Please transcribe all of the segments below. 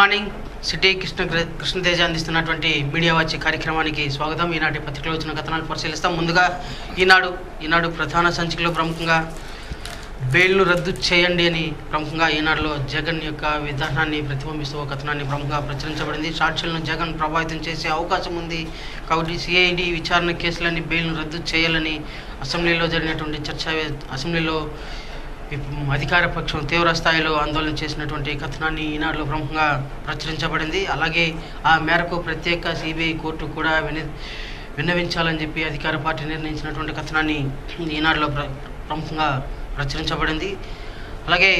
Morning city Krishna Krishna Teja అందిస్తున్నటువంటి media వచ్చి కార్యక్రమానికి స్వాగతం ఈనాటి పత్రికలో వచ్చిన కథనాలు పరిశీలిస్తాం ముందుగా ఈనాడు ఈనాడు ప్రధాన సంచికలో ప్రముఖంగా బెయిల్ను రద్దు చేయండి అని ప్రముఖంగా ఈనాడులో జగన్ యొక్క విధానాన్ని ప్రతిబింబిస్తూ ఒక కథనాన్ని ప్రముఖంగా ప్రచురించబడింది సాక్షులను జగన్ ప్రభావితం చేసే అవకాశం ఉంది కాబట్టి సిఐడి విచారణ కేసులని బెయిల్ను రద్దు చేయాలని అసెంబ్లీలో జరిగినటువంటి చర్చ అసెంబ్లీలో ఇప్- అధికార పక్షం తీవ్ర స్థాయిలో ఆందోళన చేసినటువంటి కథనాన్ని ఈనాడులో ప్రముఖంగా ప్రచురించబడింది అలాగే ఆ మేరకు ప్రత్యేక సిబిఐ కోర్టు కూడా విని విన్నవించాలని చెప్పి అధికార పార్టీ నిర్ణయించినటువంటి కథనాన్ని ఈనాడులో ప్ర ప్రముఖంగా ప్రచురించబడింది అలాగే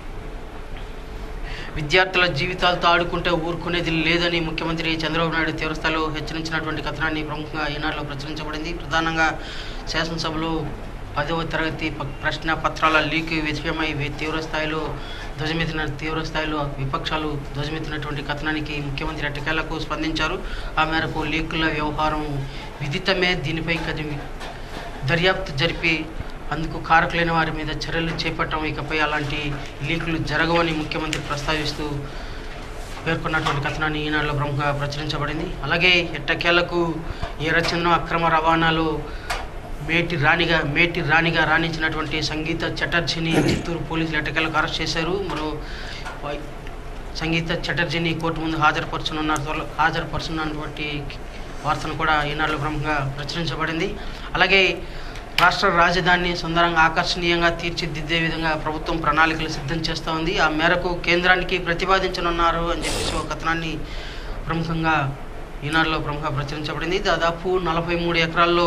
విద్యార్థుల జీవితాలతో ఆడుకుంటే ఊరుకునేది లేదని ముఖ్యమంత్రి చంద్రబాబు నాయుడు తీవ్రస్థాయిలో హెచ్చరించినటువంటి కథనాన్ని ప్రముఖంగా ఈనాడులో ప్రచురించబడింది ప్రధానంగా శాసనసభలో పదవ తరగతి ప- ప్రశ్న పత్రాల లీక్ విషయమై వి- తీవ్ర స్థాయిలో ధ్వజమెత్తిన తీవ్ర స్థాయిలో విపక్షాలు ధ్వజమెత్తినటువంటి కథనానికి ముఖ్యమంత్రి ఎట్టకేలకు స్పందించారు ఆ మేరకు లీకుల వ్యవహారం విదితమే దీనిపై కది దర్యాప్తు జరిపి అందుకు కారకులైన వారి మీద చర్యలు చేపట్టడం ఇకపై అలాంటి లీకులు జరగవని ముఖ్యమంత్రి ప్రస్తావిస్తూ పేర్కొన్నటువంటి కథనాన్ని ఈనాడులో ప్రముఖంగా ప్రచురించబడింది అలాగే ఎట్టకేలకు ఎర్రచందనం అక్రమ రవాణాలో మేటి రాణిగా మేటి రాణిగా రాణించినటువంటి సంగీత చటర్జీని చిత్తూరు పోలీసులు ఎట్టకేలకు అరెస్ట్ చేశారు మరో వై- సంగీత చటర్జీని కోర్టు ముందు హాజరుపరచనున్నారు త్వరలో హాజరుపరచనున్నటువంటి వార్తను కూడా ఈనాడులో ప్రముఖంగా ప్రచురించబడింది అలాగే రాష్ట్ర రాజధానిని సుందరంగా ఆకర్షణీయంగా తీర్చిదిద్దే విధంగా ప్రభుత్వం ప్రణాళికలు సిద్ధం చేస్తూ ఉంది ఆ మేరకు కేంద్రానికి ప్రతిపాదించనున్నారు అని చెప్పేసి ఒక కథనాన్ని ప్రముఖంగా ఈనాడులో ప్రముఖంగా ప్రచురించబడింది దాదాపు నలభై మూడు ఎకరాల్లో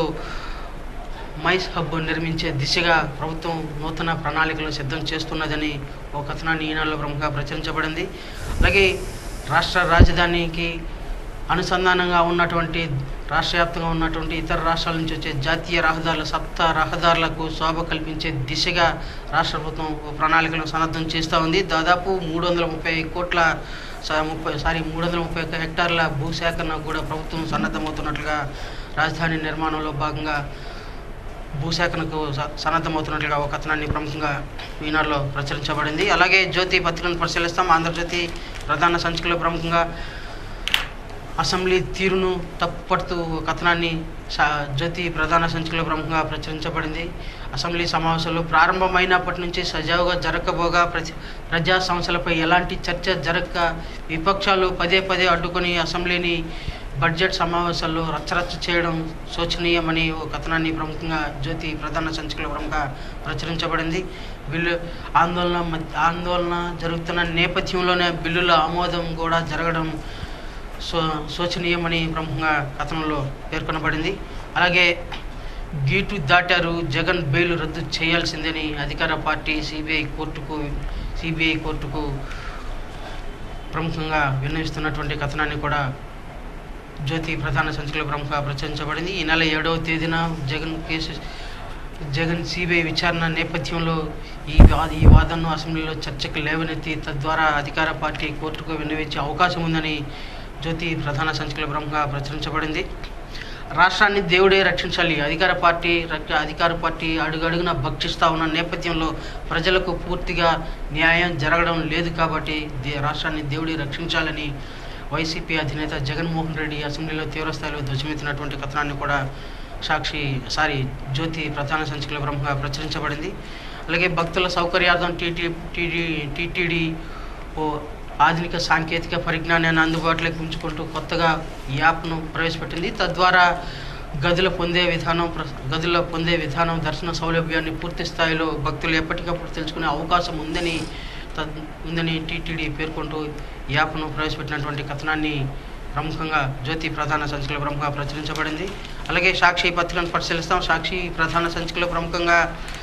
మైస్ హబ్ నిర్మించే దిశగా ప్రభుత్వం నూతన ప్రణాళికలు సిద్ధం చేస్తున్నదని ఒక కథనాన్ని ఈనాడులో ప్రముఖంగా ప్రచురించబడింది అలాగే రాష్ట్ర రాజధానికి అనుసంధానంగా ఉన్నటువంటి రాష్ట్ర వ్యాప్తంగా ఉన్నటువంటి ఇతర రాష్ట్రాల నుంచి వచ్చే జాతీయ రహదారుల సప్త రహదారులకు శోభ కల్పించే దిశగా రాష్ట్ర ప్రభుత్వం ఓ ప్రణాళికలను సన్నద్ధం చేస్తూ ఉంది దాదాపు మూడు వందల ముప్పై కోట్ల స- ముప్పై సారీ మూడు వందల ముప్పై ఒక్క హెక్టార్ల భూసేకరణ కూడా ప్రభుత్వం సన్నద్ధమవుతున్నట్లుగా రాజధాని నిర్మాణంలో భాగంగా భూసేకరణకు స- సన్నద్ధమవుతున్నట్లుగా ఒక కథనాన్ని ప్రముఖంగా ఈనాడులో ప్రచురించబడింది అలాగే జ్యోతి పత్రికను పరిశీలిస్తాం ఆంధ్రజ్యోతి ప్రధాన సంచికలో ప్రముఖంగా అసెంబ్లీ తీరును తప్పుపడుతూ ఒక కథనాన్ని సా- జ్యోతి ప్రధాన సంచికలో ప్రముఖంగా ప్రచురించబడింది అసెంబ్లీ సమావేశాలు ప్రారంభమైనప్పటి నుంచి సజావుగా జరగబోగా ప్రతి ప్రజా సమస్యలపై ఎలాంటి చర్చ జరగక విపక్షాలు పదే పదే అడ్డుకొని అసెంబ్లీని బడ్జెట్ సమావేశాల్లో రచ్చరచ్చ చేయడం శోచనీయమని ఓ కథనాన్ని ప్రముఖంగా జ్యోతి ప్రధాన సంచికలో ప్రముఖంగా ప్రచురించబడింది బిల్లు ఆందోళన మధ్య ఆందోళన జరుగుతున్న నేపథ్యంలోనే బిల్లుల ఆమోదం కూడా జరగడం సో శోచనీయమని ప్రముఖంగా కథనంలో పేర్కొనబడింది అలాగే గీటు దాటారు జగన్ బెయిల్ రద్దు చేయాల్సిందని అధికార పార్టీ సిబిఐ కోర్టుకు సిబిఐ కోర్టుకు ప్రముఖంగా విన్నవిస్తున్నటువంటి కథనాన్ని కూడా జ్యోతి ప్రధాన సంచికలో ప్రముఖంగా ప్రచురించబడింది ఈ నెల ఏడవ తేదీన జగన్ కేసు జగన్ సిబిఐ విచారణ నేపథ్యంలో ఈ వా ఈ వాదనను అసెంబ్లీలో చర్చకు లేవనెత్తి తద్వారా అధికార పార్టీ కోర్టుకు విన్నవించే అవకాశం ఉందని జ్యోతి ప్రధాన సంచికలో ప్రముఖంగా ప్రచురించబడింది రాష్ట్రాన్ని దేవుడే రక్షించాలి అధికార పార్టీ రక్ష- అధికార పార్టీ అడుగడుగున భక్షిస్తూ ఉన్న నేపథ్యంలో ప్రజలకు పూర్తిగా న్యాయం జరగడం లేదు కాబట్టి దే- రాష్ట్రాన్ని దేవుడే రక్షించాలని వైసీపీ అధినేత జగన్మోహన్ రెడ్డి అసెంబ్లీలో తీవ్రస్థాయిలో ధ్వజమెత్తినటువంటి కథనాన్ని కూడా సాక్షి సారీ జ్యోతి ప్రధాన సంచికలో ప్రముఖంగా ప్రచురించబడింది అలాగే భక్తుల సౌకర్యార్థం టీటీ టీడీ టీటీడీ ఓ ఆధునిక సాంకేతిక పరిజ్ఞానాన్ని అందుబాటులోకి ఉంచుకుంటూ కొత్తగా ఈ యాప్ను ప్రవేశపెట్టింది తద్వారా గదుల పొందే విధానం ప్ర- గదుల్లో పొందే విధానం దర్శన సౌలభ్యాన్ని పూర్తి స్థాయిలో భక్తులు ఎప్పటికప్పుడు తెలుసుకునే అవకాశం ఉందని తద్ ఉందని టీటీడీ పేర్కొంటూ ఈ యాప్ను ప్రవేశపెట్టినటువంటి కథనాన్ని ప్రముఖంగా జ్యోతి ప్రధాన సంచికలో ప్రముఖంగా ప్రచురించబడింది అలాగే సాక్షి పత్రికను పరిశీలిస్తాం సాక్షి ప్రధాన సంచికలో ప్రముఖంగా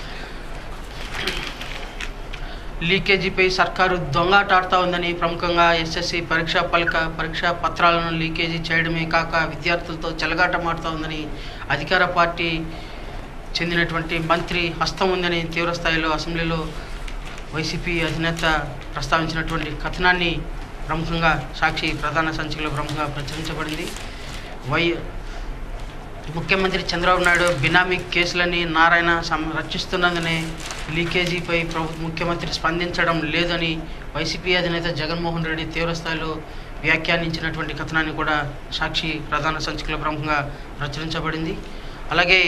లీకేజీపై సర్కారు దొంగాటాడుతూ ఉందని ప్రముఖంగా ఎస్ఎస్సి పరీక్షా పలక పరీక్షా పత్రాలను లీకేజీ చేయడమే కాక విద్యార్థులతో చెలగాటమాడుతూ ఉందని అధికార పార్టీ చెందినటువంటి మంత్రి హస్తం ఉందని తీవ్రస్థాయిలో అసెంబ్లీలో వైసీపీ అధినేత ప్రస్తావించినటువంటి కథనాన్ని ప్రముఖంగా సాక్షి ప్రధాన సంచికలో ప్రముఖంగా ప్రచురించబడింది వై ముఖ్యమంత్రి చంద్రబాబు నాయుడు బినామీ కేసులని నారాయణ సం రక్షిస్తున్నందునే లీకేజీపై ప్రభు ముఖ్యమంత్రి స్పందించడం లేదని వైసీపీ అధినేత జగన్మోహన్ రెడ్డి తీవ్రస్థాయిలో వ్యాఖ్యానించినటువంటి కథనాన్ని కూడా సాక్షి ప్రధాన సంచికలో ప్రముఖంగా ప్రచురించబడింది అలాగే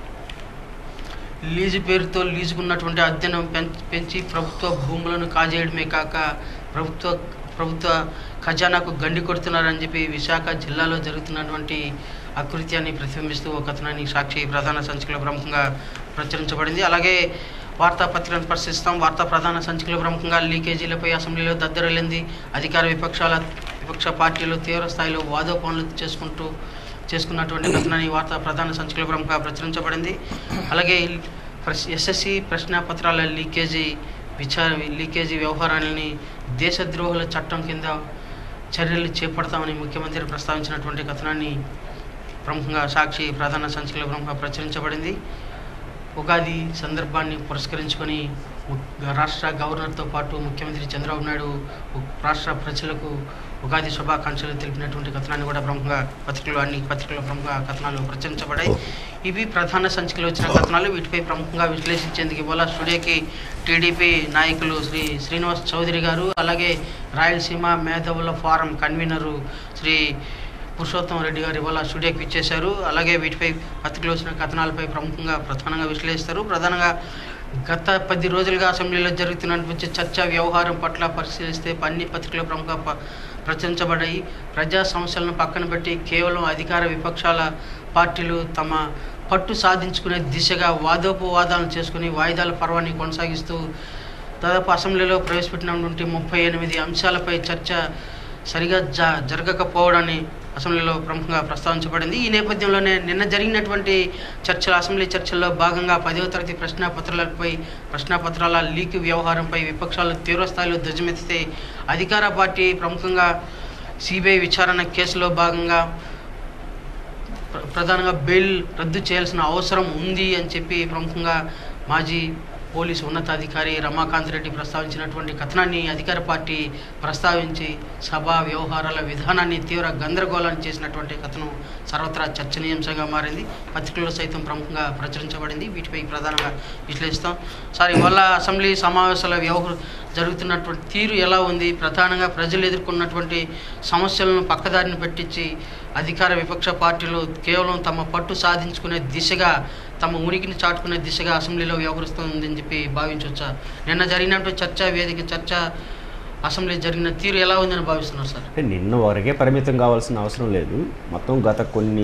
లీజు పేరుతో లీజుకున్నటువంటి అద్దెను పెంచ్- పెంచి ప్రభుత్వ భూములను కాజేయడమే కాక ప్రభుత్వ ప్రభుత్వ ఖజానాకు గండి కొడుతున్నారని చెప్పి విశాఖ జిల్లాలో జరుగుతున్నటువంటి అకృత్యాన్ని ప్రతిబింబిస్తూ ఒక కథనాన్ని సాక్షి ప్రధాన సంచికలో ప్రముఖంగా ప్రచురించబడింది అలాగే వార్తాపత్రికలను పరిశీలిస్తాం వార్తా ప్రధాన సంచికలో ప్రముఖంగా లీకేజీలపై అసెంబ్లీలో దద్దరిల్లింది అధికార విపక్షాల విపక్ష పార్టీలు తీవ్ర స్థాయిలో వాదోపనలు చేసుకుంటూ చేసుకున్నటువంటి కథనాన్ని వార్తా ప్రధాన సంచికలో ప్రముఖంగా ప్రచురించబడింది అలాగే ఎస్ఎస్సి ప్రశ్నాపత్రాల లీకేజీ విచార లీకేజీ వ్యవహారాలని దేశద్రోహుల చట్టం కింద చర్యలు చేపడతామని ముఖ్యమంత్రి ప్రస్తావించినటువంటి కథనాన్ని ప్రముఖంగా సాక్షి ప్రధాన సంచికలో ప్రముఖంగా ప్రచురించబడింది ఉగాది సందర్భాన్ని పురస్కరించుకొని ము- రాష్ట్ర గవర్నర్తో పాటు ముఖ్యమంత్రి చంద్రబాబు నాయుడు ఉ- రాష్ట్ర ప్రజలకు ఉగాది శుభాకాంక్షలు తెలిపినటువంటి కథనాన్ని కూడా ప్రముఖంగా పత్రికలు అన్ని పత్రికల్లో ప్రముఖ కథనాలు ప్రచురించబడ్డాయి ఇవి ప్రధాన సంచికలో వచ్చిన కథనాలు వీటిపై ప్రముఖంగా విశ్లేషించేందుకు ఇవాళ స్టూడియోకి టీడీపీ నాయకులు శ్రీ శ్రీనివాస్ చౌదరి గారు అలాగే రాయలసీమ మేధావుల ఫారం కన్వీనరు శ్రీ పురుషోత్తం రెడ్డి గారు ఇవాళ స్టూడియోకి ఇచ్చేశారు అలాగే వీటిపై పత్రికలో వచ్చిన కథనాలపై ప్రముఖంగా ప్రధానంగా విశ్లేషిస్తారు ప్రధానంగా గత పది రోజులుగా అసెంబ్లీలో జరుగుతున్నటువంటి చర్చ వ్యవహారం పట్ల పరిశీలిస్తే అన్ని పత్రికలు ప్రముఖ ప- ప్రచురించబడ్డాయి ప్రజా సమస్యలను పక్కన పెట్టి కేవలం అధికార విపక్షాల పార్టీలు తమ పట్టు సాధించుకునే దిశగా వాదోపవాదాలను చేసుకుని వాయిదాల పర్వాన్ని కొనసాగిస్తూ దాదాపు అసెంబ్లీలో ప్రవేశపెట్టినటువంటి ముప్పై ఎనిమిది అంశాలపై చర్చ సరిగా జ జరగకపోవడాన్ని అసెంబ్లీలో ప్రముఖంగా ప్రస్తావించబడింది ఈ నేపథ్యంలోనే నిన్న జరిగినటువంటి చర్చలు అసెంబ్లీ చర్చల్లో భాగంగా పదవ తరగతి ప్రశ్నాపత్రాలపై ప్రశ్నాపత్రాల లీక్ వ్యవహారంపై విపక్షాలు తీవ్రస్థాయిలో ధ్వజమెత్తితే అధికార పార్టీ ప్రముఖంగా సిబిఐ విచారణ కేసులో భాగంగా ప్ర- ప్రధానంగా బెయిల్ రద్దు చేయాల్సిన అవసరం ఉంది అని చెప్పి ప్రముఖంగా మాజీ పోలీసు ఉన్నతాధికారి రమాకాంత్ రెడ్డి ప్రస్తావించినటువంటి కథనాన్ని అధికార పార్టీ ప్రస్తావించి సభా వ్యవహారాల విధానాన్ని తీవ్ర గందరగోళాన్ని చేసినటువంటి కథనం సర్వత్రా చర్చనీయాంశంగా మారింది పత్రికల్లో సైతం ప్రముఖంగా ప్రచురించబడింది వీటిపై ప్రధానంగా విశ్లేషిస్తాం సార్ ఇవాళ అసెంబ్లీ సమావేశాల వ్యవహార జరుగుతున్నటువంటి తీరు ఎలా ఉంది ప్రధానంగా ప్రజలు ఎదుర్కొన్నటువంటి సమస్యలను పక్కదారిని పెట్టించి అధికార విపక్ష పార్టీలు కేవలం తమ పట్టు సాధించుకునే దిశగా తమ ఉనికిని చాటుకునే దిశగా అసెంబ్లీలో వ్యవహరిస్తుందని చెప్పి భావించవచ్చా నిన్న జరిగినటువంటి చర్చా వేదిక చర్చ అసెంబ్లీ జరిగిన తీరు ఎలా ఉందని భావిస్తున్నారు సార్ అంటే నిన్న వరకే పరిమితం కావాల్సిన అవసరం లేదు మొత్తం గత కొన్ని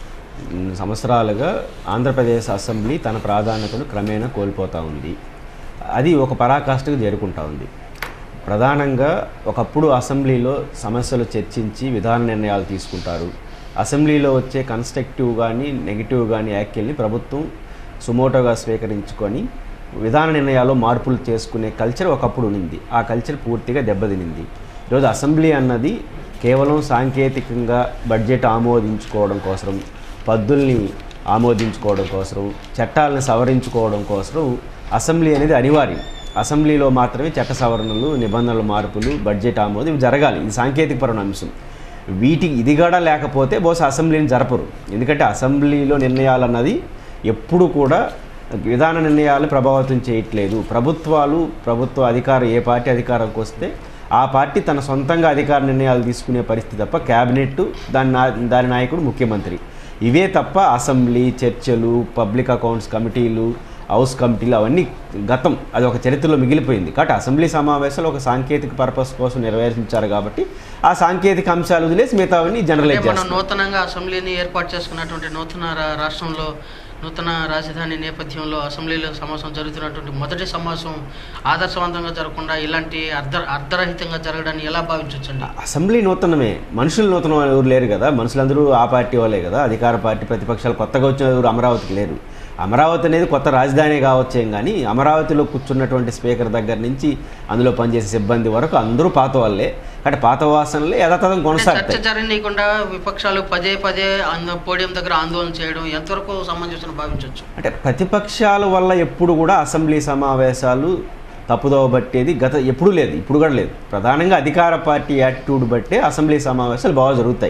మ్, సంవత్సరాలుగా ఆంధ్రప్రదేశ్ అసెంబ్లీ తన ప్రాధాన్యతను క్రమేణా కోల్పోతూ ఉంది అది ఒక పరాకాష్ఠకు చేరుకుంటా ఉంది ప్రధానంగా ఒకప్పుడు అసెంబ్లీలో సమస్యలు చర్చించి విధాన నిర్ణయాలు తీసుకుంటారు అసెంబ్లీలో వచ్చే కన్స్ట్రక్టివ్ కానీ నెగిటివ్ కానీ వ్యాఖ్యల్ని ప్రభుత్వం సుమోటోగా స్వీకరించుకొని విధాన నిర్ణయాల్లో మార్పులు చేసుకునే కల్చర్ ఒకప్పుడు ఉంది ఆ కల్చర్ పూర్తిగా దెబ్బతినింది ఈరోజు అసెంబ్లీ అన్నది కేవలం సాంకేతికంగా బడ్జెట్ ఆమోదించుకోవడం కోసం పద్దుల్ని ఆమోదించుకోవడం కోసం చట్టాలను సవరించుకోవడం కోసం అసెంబ్లీ అనేది అనివార్యం అసెంబ్లీలో మాత్రమే చట్ట సవరణలు నిబంధనల మార్పులు బడ్జెట్ ఆమోదం ఇవి జరగాలి ఇది సాంకేతికపరమైన అంశం వీటికి ఇది కూడా లేకపోతే బహుశా అసెంబ్లీని జరపరు ఎందుకంటే అసెంబ్లీలో నిర్ణయాలు అన్నది ఎప్పుడు కూడా విధాన నిర్ణయాలు ప్రభావితం చేయట్లేదు ప్రభుత్వాలు ప్రభుత్వ అధికారం ఏ పార్టీ అధికారంకి వస్తే ఆ పార్టీ తన సొంతంగా అధికార నిర్ణయాలు తీసుకునే పరిస్థితి తప్ప క్యాబినెట్ దాని నా దాని నాయకుడు ముఖ్యమంత్రి ఇవే తప్ప అసెంబ్లీ చర్చలు పబ్లిక్ అకౌంట్స్ కమిటీలు హౌస్ కమిటీలు అవన్నీ గతం అది ఒక చరిత్రలో మిగిలిపోయింది కాబట్టి అసెంబ్లీ సమావేశాలు ఒక సాంకేతిక పర్పస్ కోసం నిర్వహించారు కాబట్టి ఆ సాంకేతిక అంశాలు వదిలేసి మిగతావన్నీ అంటే జనరలైజ్ మనం చేస్తారు నూతనంగా అసెంబ్లీని ఏర్పాటు చేసుకున్నటువంటి నూతన రా- రాష్ట్రంలో నూతన రాజధాని నేపథ్యంలో అసెంబ్లీలో సమావేశం జరుగుతున్నటువంటి మొదటి సమావేశం ఆదర్శవంతంగా జరగకుండా ఇలాంటి అర్ధ అర్ధరహితంగా జరగడాన్ని ఎలా భావించవచ్చండి అసెంబ్లీ నూతనమే మనుషులు నూతనం ఎవరు లేరు కదా మనుషులందరూ ఆ పార్టీ వాళ్ళే కదా అధికార పార్టీ ప్రతిపక్షాలు కొత్తగా వచ్చిన ఎవరు అమరావతికి లేరు అమరావతి అనేది కొత్త రాజధాని కావచ్చేం కానీ అమరావతిలో కూర్చున్నటువంటి స్పీకర్ దగ్గర నుంచి అందులో పనిచేసే సిబ్బంది వరకు అందరూ పాత వాళ్ళే కాబట్టి పాత వాసనలే యథాతథం అంటే చర్చ కొనసాగుతాయి జరగనీయకుండా విపక్షాలు పదే పదే అంద పోడియం దగ్గర ఆందోళన చేయడం ఎంతవరకు సమంజసం భావించవచ్చు అంటే ప్రతిపక్షాల వల్ల ఎప్పుడు కూడా అసెంబ్లీ సమావేశాలు తప్పుదోవ బట్టేది గత ఎప్పుడూ లేదు ఇప్పుడు కూడా లేదు ప్రధానంగా అధికార పార్టీ యాటిట్యూడ్ బట్టే అసెంబ్లీ సమావేశాలు బాగా జరుగుతాయి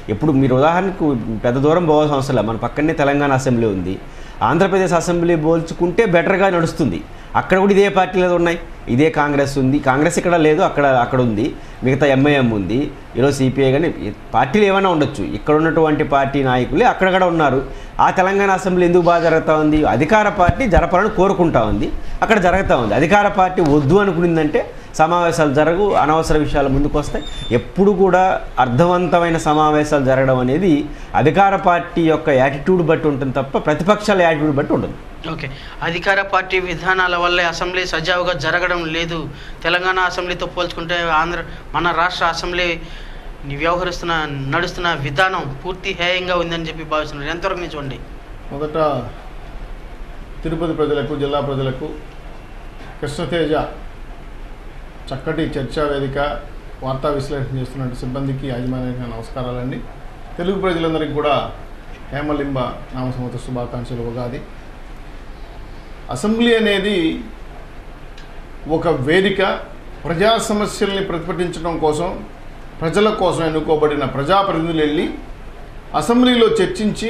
ఎప్పుడు మీరు ఉదాహరణకు పెద్ద దూరం పోవాల్సిన అవసరం లేదు మన పక్కనే తెలంగాణ అసెంబ్లీ ఉంది ఆంధ్రప్రదేశ్ అసెంబ్లీ పోల్చుకుంటే బెటర్గా నడుస్తుంది అక్కడ కూడా ఇదే పార్టీలు ఉన్నాయి ఇదే కాంగ్రెస్ ఉంది కాంగ్రెస్ ఇక్కడ లేదు అక్కడ అక్కడ ఉంది మిగతా ఎంఐఎం ఉంది ఈరోజు సిపిఐ కానీ ఈ పార్టీలు ఏమైనా ఉండొచ్చు ఇక్కడ ఉన్నటువంటి పార్టీ నాయకులే అక్కడ కూడా ఉన్నారు ఆ తెలంగాణ అసెంబ్లీ ఎందుకు బాగా జరుగుతూ ఉంది అధికార పార్టీ జరపాలని కోరుకుంటా ఉంది అక్కడ జరుగుతూ ఉంది అధికార పార్టీ వద్దు అనుకునిందంటే సమావేశాలు జరగు అనవసర విషయాలు ముందుకు వస్తాయి ఎప్పుడు కూడా అర్థవంతమైన సమావేశాలు జరగడం అనేది అధికార పార్టీ యొక్క యాటిట్యూడ్ బట్టి ఉంటుంది తప్ప ప్రతిపక్షాల యాటిట్యూడ్ బట్టి ఉండదు ఓకే అధికార పార్టీ విధానాల వల్లే అసెంబ్లీ సజావుగా జరగడం లేదు తెలంగాణ అసెంబ్లీతో పోల్చుకుంటే ఆంధ్ర మన రాష్ట్ర అసెంబ్లీ వ్యవహరిస్తున్న నడుస్తున్న విధానం పూర్తి హేయంగా ఉందని చెప్పి భావిస్తున్నారు ఎంతవరకు నిజమండి మొదట తిరుపతి ప్రజలకు జిల్లా ప్రజలకు కృష్ణతేజ చక్కటి చర్చా వేదిక వార్తా విశ్లేషణ చేస్తున్న సిబ్బందికి యాజమాన్యానికి నమస్కారాలండి తెలుగు ప్రజలందరికీ కూడా హేమలింబ నామ సంవత్సర శుభాకాంక్షలు ఉగాది అసెంబ్లీ అనేది ఒక వేదిక ప్రజా సమస్యల్ని ప్రతిపాదించడం కోసం ప్రజల కోసం ఎన్నుకోబడిన ప్రజాప్రతినిధులు వెళ్ళి అసెంబ్లీలో చర్చించి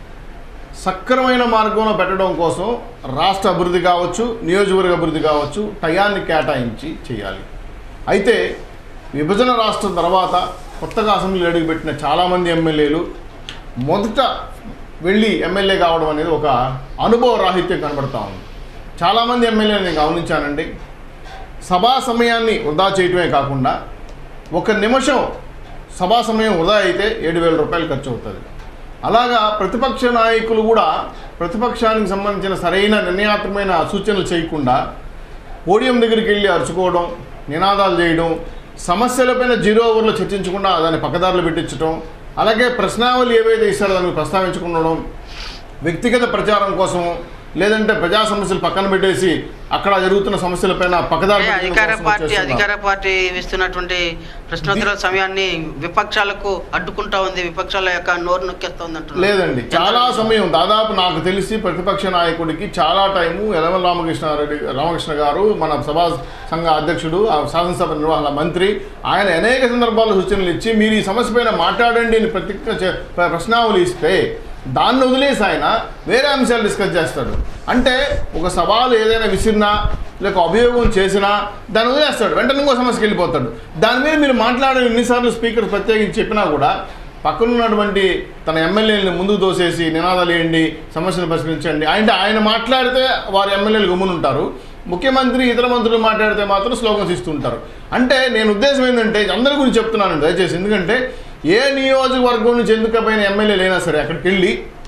సక్రమైన మార్గంలో పెట్టడం కోసం రాష్ట్ర అభివృద్ధి కావచ్చు నియోజకవర్గ అభివృద్ధి కావచ్చు టయాన్ని కేటాయించి చేయాలి అయితే విభజన రాష్ట్రం తర్వాత కొత్తగా అసెంబ్లీ అడుగుపెట్టిన చాలామంది ఎమ్మెల్యేలు మొదట వెళ్ళి ఎమ్మెల్యే కావడం అనేది ఒక అనుభవ రాహిత్యం కనబడతా ఉంది చాలామంది ఎమ్మెల్యేలు నేను గమనించానండి సభా సమయాన్ని వృధా చేయటమే కాకుండా ఒక నిమిషం సభా సమయం వృధా అయితే ఏడు వేల రూపాయలు ఖర్చు అవుతుంది అలాగా ప్రతిపక్ష నాయకులు కూడా ప్రతిపక్షానికి సంబంధించిన సరైన నిర్ణయాత్మకమైన సూచనలు చేయకుండా పోడియం దగ్గరికి వెళ్ళి అరుచుకోవడం నినాదాలు చేయడం సమస్యలపైన జీరో ఓవర్లో చర్చించకుండా దాన్ని పక్కదారులు పెట్టించడం అలాగే ప్రశ్నావళి ఏవైతే ఇస్తారో దాన్ని ప్రస్తావించుకుండడం వ్యక్తిగత ప్రచారం కోసం లేదంటే ప్రజా సమస్యలు పక్కన పెట్టేసి అక్కడ జరుగుతున్న సమస్యలపైన పక్కదారి అంటే పెట్టడం అధికార కోసం పార్టీ చేస్తున్నారు. అధికార పార్టీ ఇస్తున్నటువంటి ప్రశ్నోత్తరాల సమయాన్ని విపక్షాలకు అడ్డుకుంటా ఉంది విపక్షాల యొక్క నోరు నొక్కేస్తా ఉంది అంటున్నారు లేదండి చాలా సమయం దాదాపు నాకు తెలిసి ప్రతిపక్ష నాయకుడికి చాలా టైము యలమ రామకృష్ణారెడ్డి రామకృష్ణ గారు మన సభా సంఘ అధ్యక్షుడు ఆ శాసనసభ నిర్వహణ మంత్రి ఆయన అనేక సందర్భాల్లో సూచనలు ఇచ్చి మీరు ఈ సమస్య పైన మాట్లాడండి అని ప్రతి ప్రశ్నావళి ఇస్తే దాన్ని వదిలేసి ఆయన వేరే అంశాలు డిస్కస్ చేస్తాడు అంటే ఒక సవాలు ఏదైనా విసిరినా లేక అభియోగం చేసినా దాన్ని వదిలేస్తాడు వెంటనే ఇంకో సమస్యకి వెళ్ళిపోతాడు దాని మీద మీరు మాట్లాడే ఎన్నిసార్లు స్పీకర్ ప్రత్యేకించి చెప్పినా కూడా పక్కన ఉన్నటువంటి తన ఎమ్మెల్యేలని ముందుకు దోసేసి నినాదాలు వేయండి సమస్యను పరిష్కరించండి అంటే ఆయన మాట్లాడితే వారి ఎమ్మెల్యేలు గమ్మునుంటారు ముఖ్యమంత్రి ఇతర మంత్రులు మాట్లాడితే మాత్రం స్లోగన్స్ ఇస్తుంటారు అంటే నేను ఉద్దేశం ఏంటంటే అందరి గురించి చెప్తున్నాను దయచేసి ఎందుకంటే ఏ నియోజకవర్గం నుంచి ఎందుకపోయిన ఎమ్మెల్యేలు అయినా సరే అక్కడికి వెళ్ళి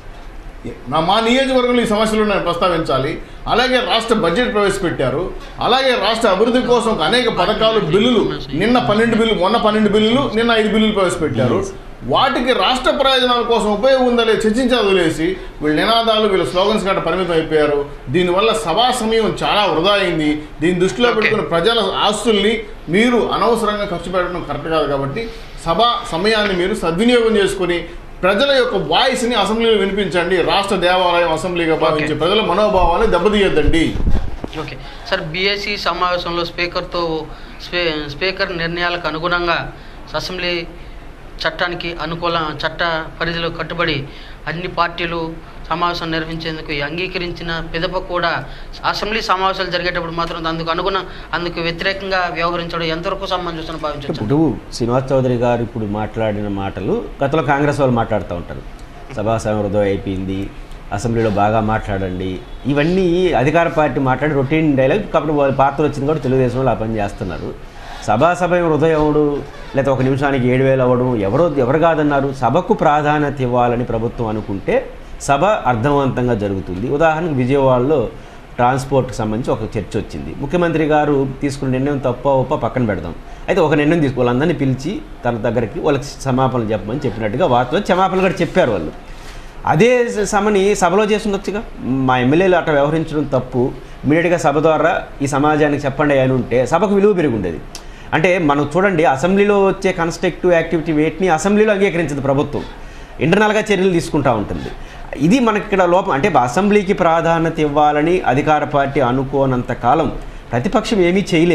నా మా నియోజకవర్గంలో ఈ సమస్యలు నేను ప్రస్తావించాలి అలాగే రాష్ట్ర బడ్జెట్ ప్రవేశపెట్టారు అలాగే రాష్ట్ర అభివృద్ధి కోసం అనేక పథకాలు బిల్లులు నిన్న పన్నెండు బిల్లు మొన్న పన్నెండు బిల్లులు నిన్న ఐదు బిల్లులు ప్రవేశపెట్టారు వాటికి రాష్ట్ర ప్రయోజనాల కోసం ఉపయోగం ఉందా లేదు చర్చించి వదిలేసి వీళ్ళ నినాదాలు వీళ్ళ స్లోగన్స్ గట్ట పరిమితం అయిపోయారు దీనివల్ల సభా సమయం చాలా వృధా అయింది దీన్ని దృష్టిలో Okay. పెట్టుకుని ప్రజల ఆస్తుల్ని మీరు అనవసరంగా ఖర్చు పెట్టడం కరెక్ట్ కాదు కాబట్టి సభా సమయాన్ని మీరు సద్వినియోగం చేసుకుని ప్రజల యొక్క వాయిస్ని అసెంబ్లీలో వినిపించండి రాష్ట్ర దేవాలయం అసెంబ్లీగా భావించే Okay. ప్రజల మనోభావాన్ని దెబ్బతీయొద్దండి ఓకే సార్ బీఎస్సీ సమావేశంలో స్పీకర్తో స్పీ స్పీకర్ నిర్ణయాలకు అనుగుణంగా అసెంబ్లీ చట్టానికి అనుకూల చట్ట పరిధిలో కట్టుబడి అన్ని పార్టీలు సమావేశం నిర్వహించేందుకు అంగీకరించిన పిదప కూడా అసెంబ్లీ సమావేశాలు జరిగేటప్పుడు మాత్రం అందుకు అనుగుణ అందుకు వ్యతిరేకంగా వ్యవహరించడం ఎంతవరకు సమంజసం భావించవచ్చు ఇప్పుడు శ్రీనివాస్ చౌదరి గారు ఇప్పుడు మాట్లాడిన మాటలు గతంలో కాంగ్రెస్ వాళ్ళు మాట్లాడుతూ ఉంటారు సభా సమృద్ధం అయిపోయింది అసెంబ్లీలో బాగా మాట్లాడండి ఇవన్నీ అధికార పార్టీ మాట్లాడి రొటీన్ డైలాగ్ కాబట్టి వాళ్ళ పాత్ర వచ్చింది కూడా తెలుగుదేశం వాళ్ళు ఆ పని చేస్తున్నారు సభా సభ హృదయం అవడు లేకపోతే ఒక నిమిషానికి ఏడు వేలు అవ్వడం ఎవరో ఎవరు కాదన్నారు సభకు ప్రాధాన్యత ఇవ్వాలని ప్రభుత్వం అనుకుంటే సభ అర్థవంతంగా జరుగుతుంది ఉదాహరణకు విజయవాడలో ట్రాన్స్పోర్ట్కి సంబంధించి ఒక చర్చ వచ్చింది ముఖ్యమంత్రి గారు తీసుకున్న నిర్ణయం తప్ప ఒప్ప పక్కన పెడదాం అయితే ఒక నిర్ణయం తీసుకు వాళ్ళందరినీ పిలిచి తన దగ్గరికి వాళ్ళకి క్షమాపణలు చెప్పమని చెప్పినట్టుగా వార్తలో క్షమాపణలు కూడా చెప్పారు వాళ్ళు అదే స- సమని సభలో చేస్తుండొచ్చుగా మా ఎమ్మెల్యేలు అట్లా వ్యవహరించడం తప్పు ఇమీడియట్గా సభ ద్వారా ఈ సమాజానికి చెప్పండి అని ఉంటే సభకు విలువ పెరిగి ఉండేది అంటే మనం చూడండి అసెంబ్లీలో వచ్చే కన్స్ట్రక్టివ్ యాక్టివిటీ వేటిని అసెంబ్లీలో అంగీకరించదు ప్రభుత్వం ఇంటర్నల్గా చర్యలు తీసుకుంటా ఉంటుంది ఇది మనకి ఇక్కడ లోపం అంటే అసెంబ్లీకి ప్రాధాన్యత ఇవ్వాలని అధికార పార్టీ అనుకోనంత కాలం ప్రతిపక్షం ఏమీ చేయలేదు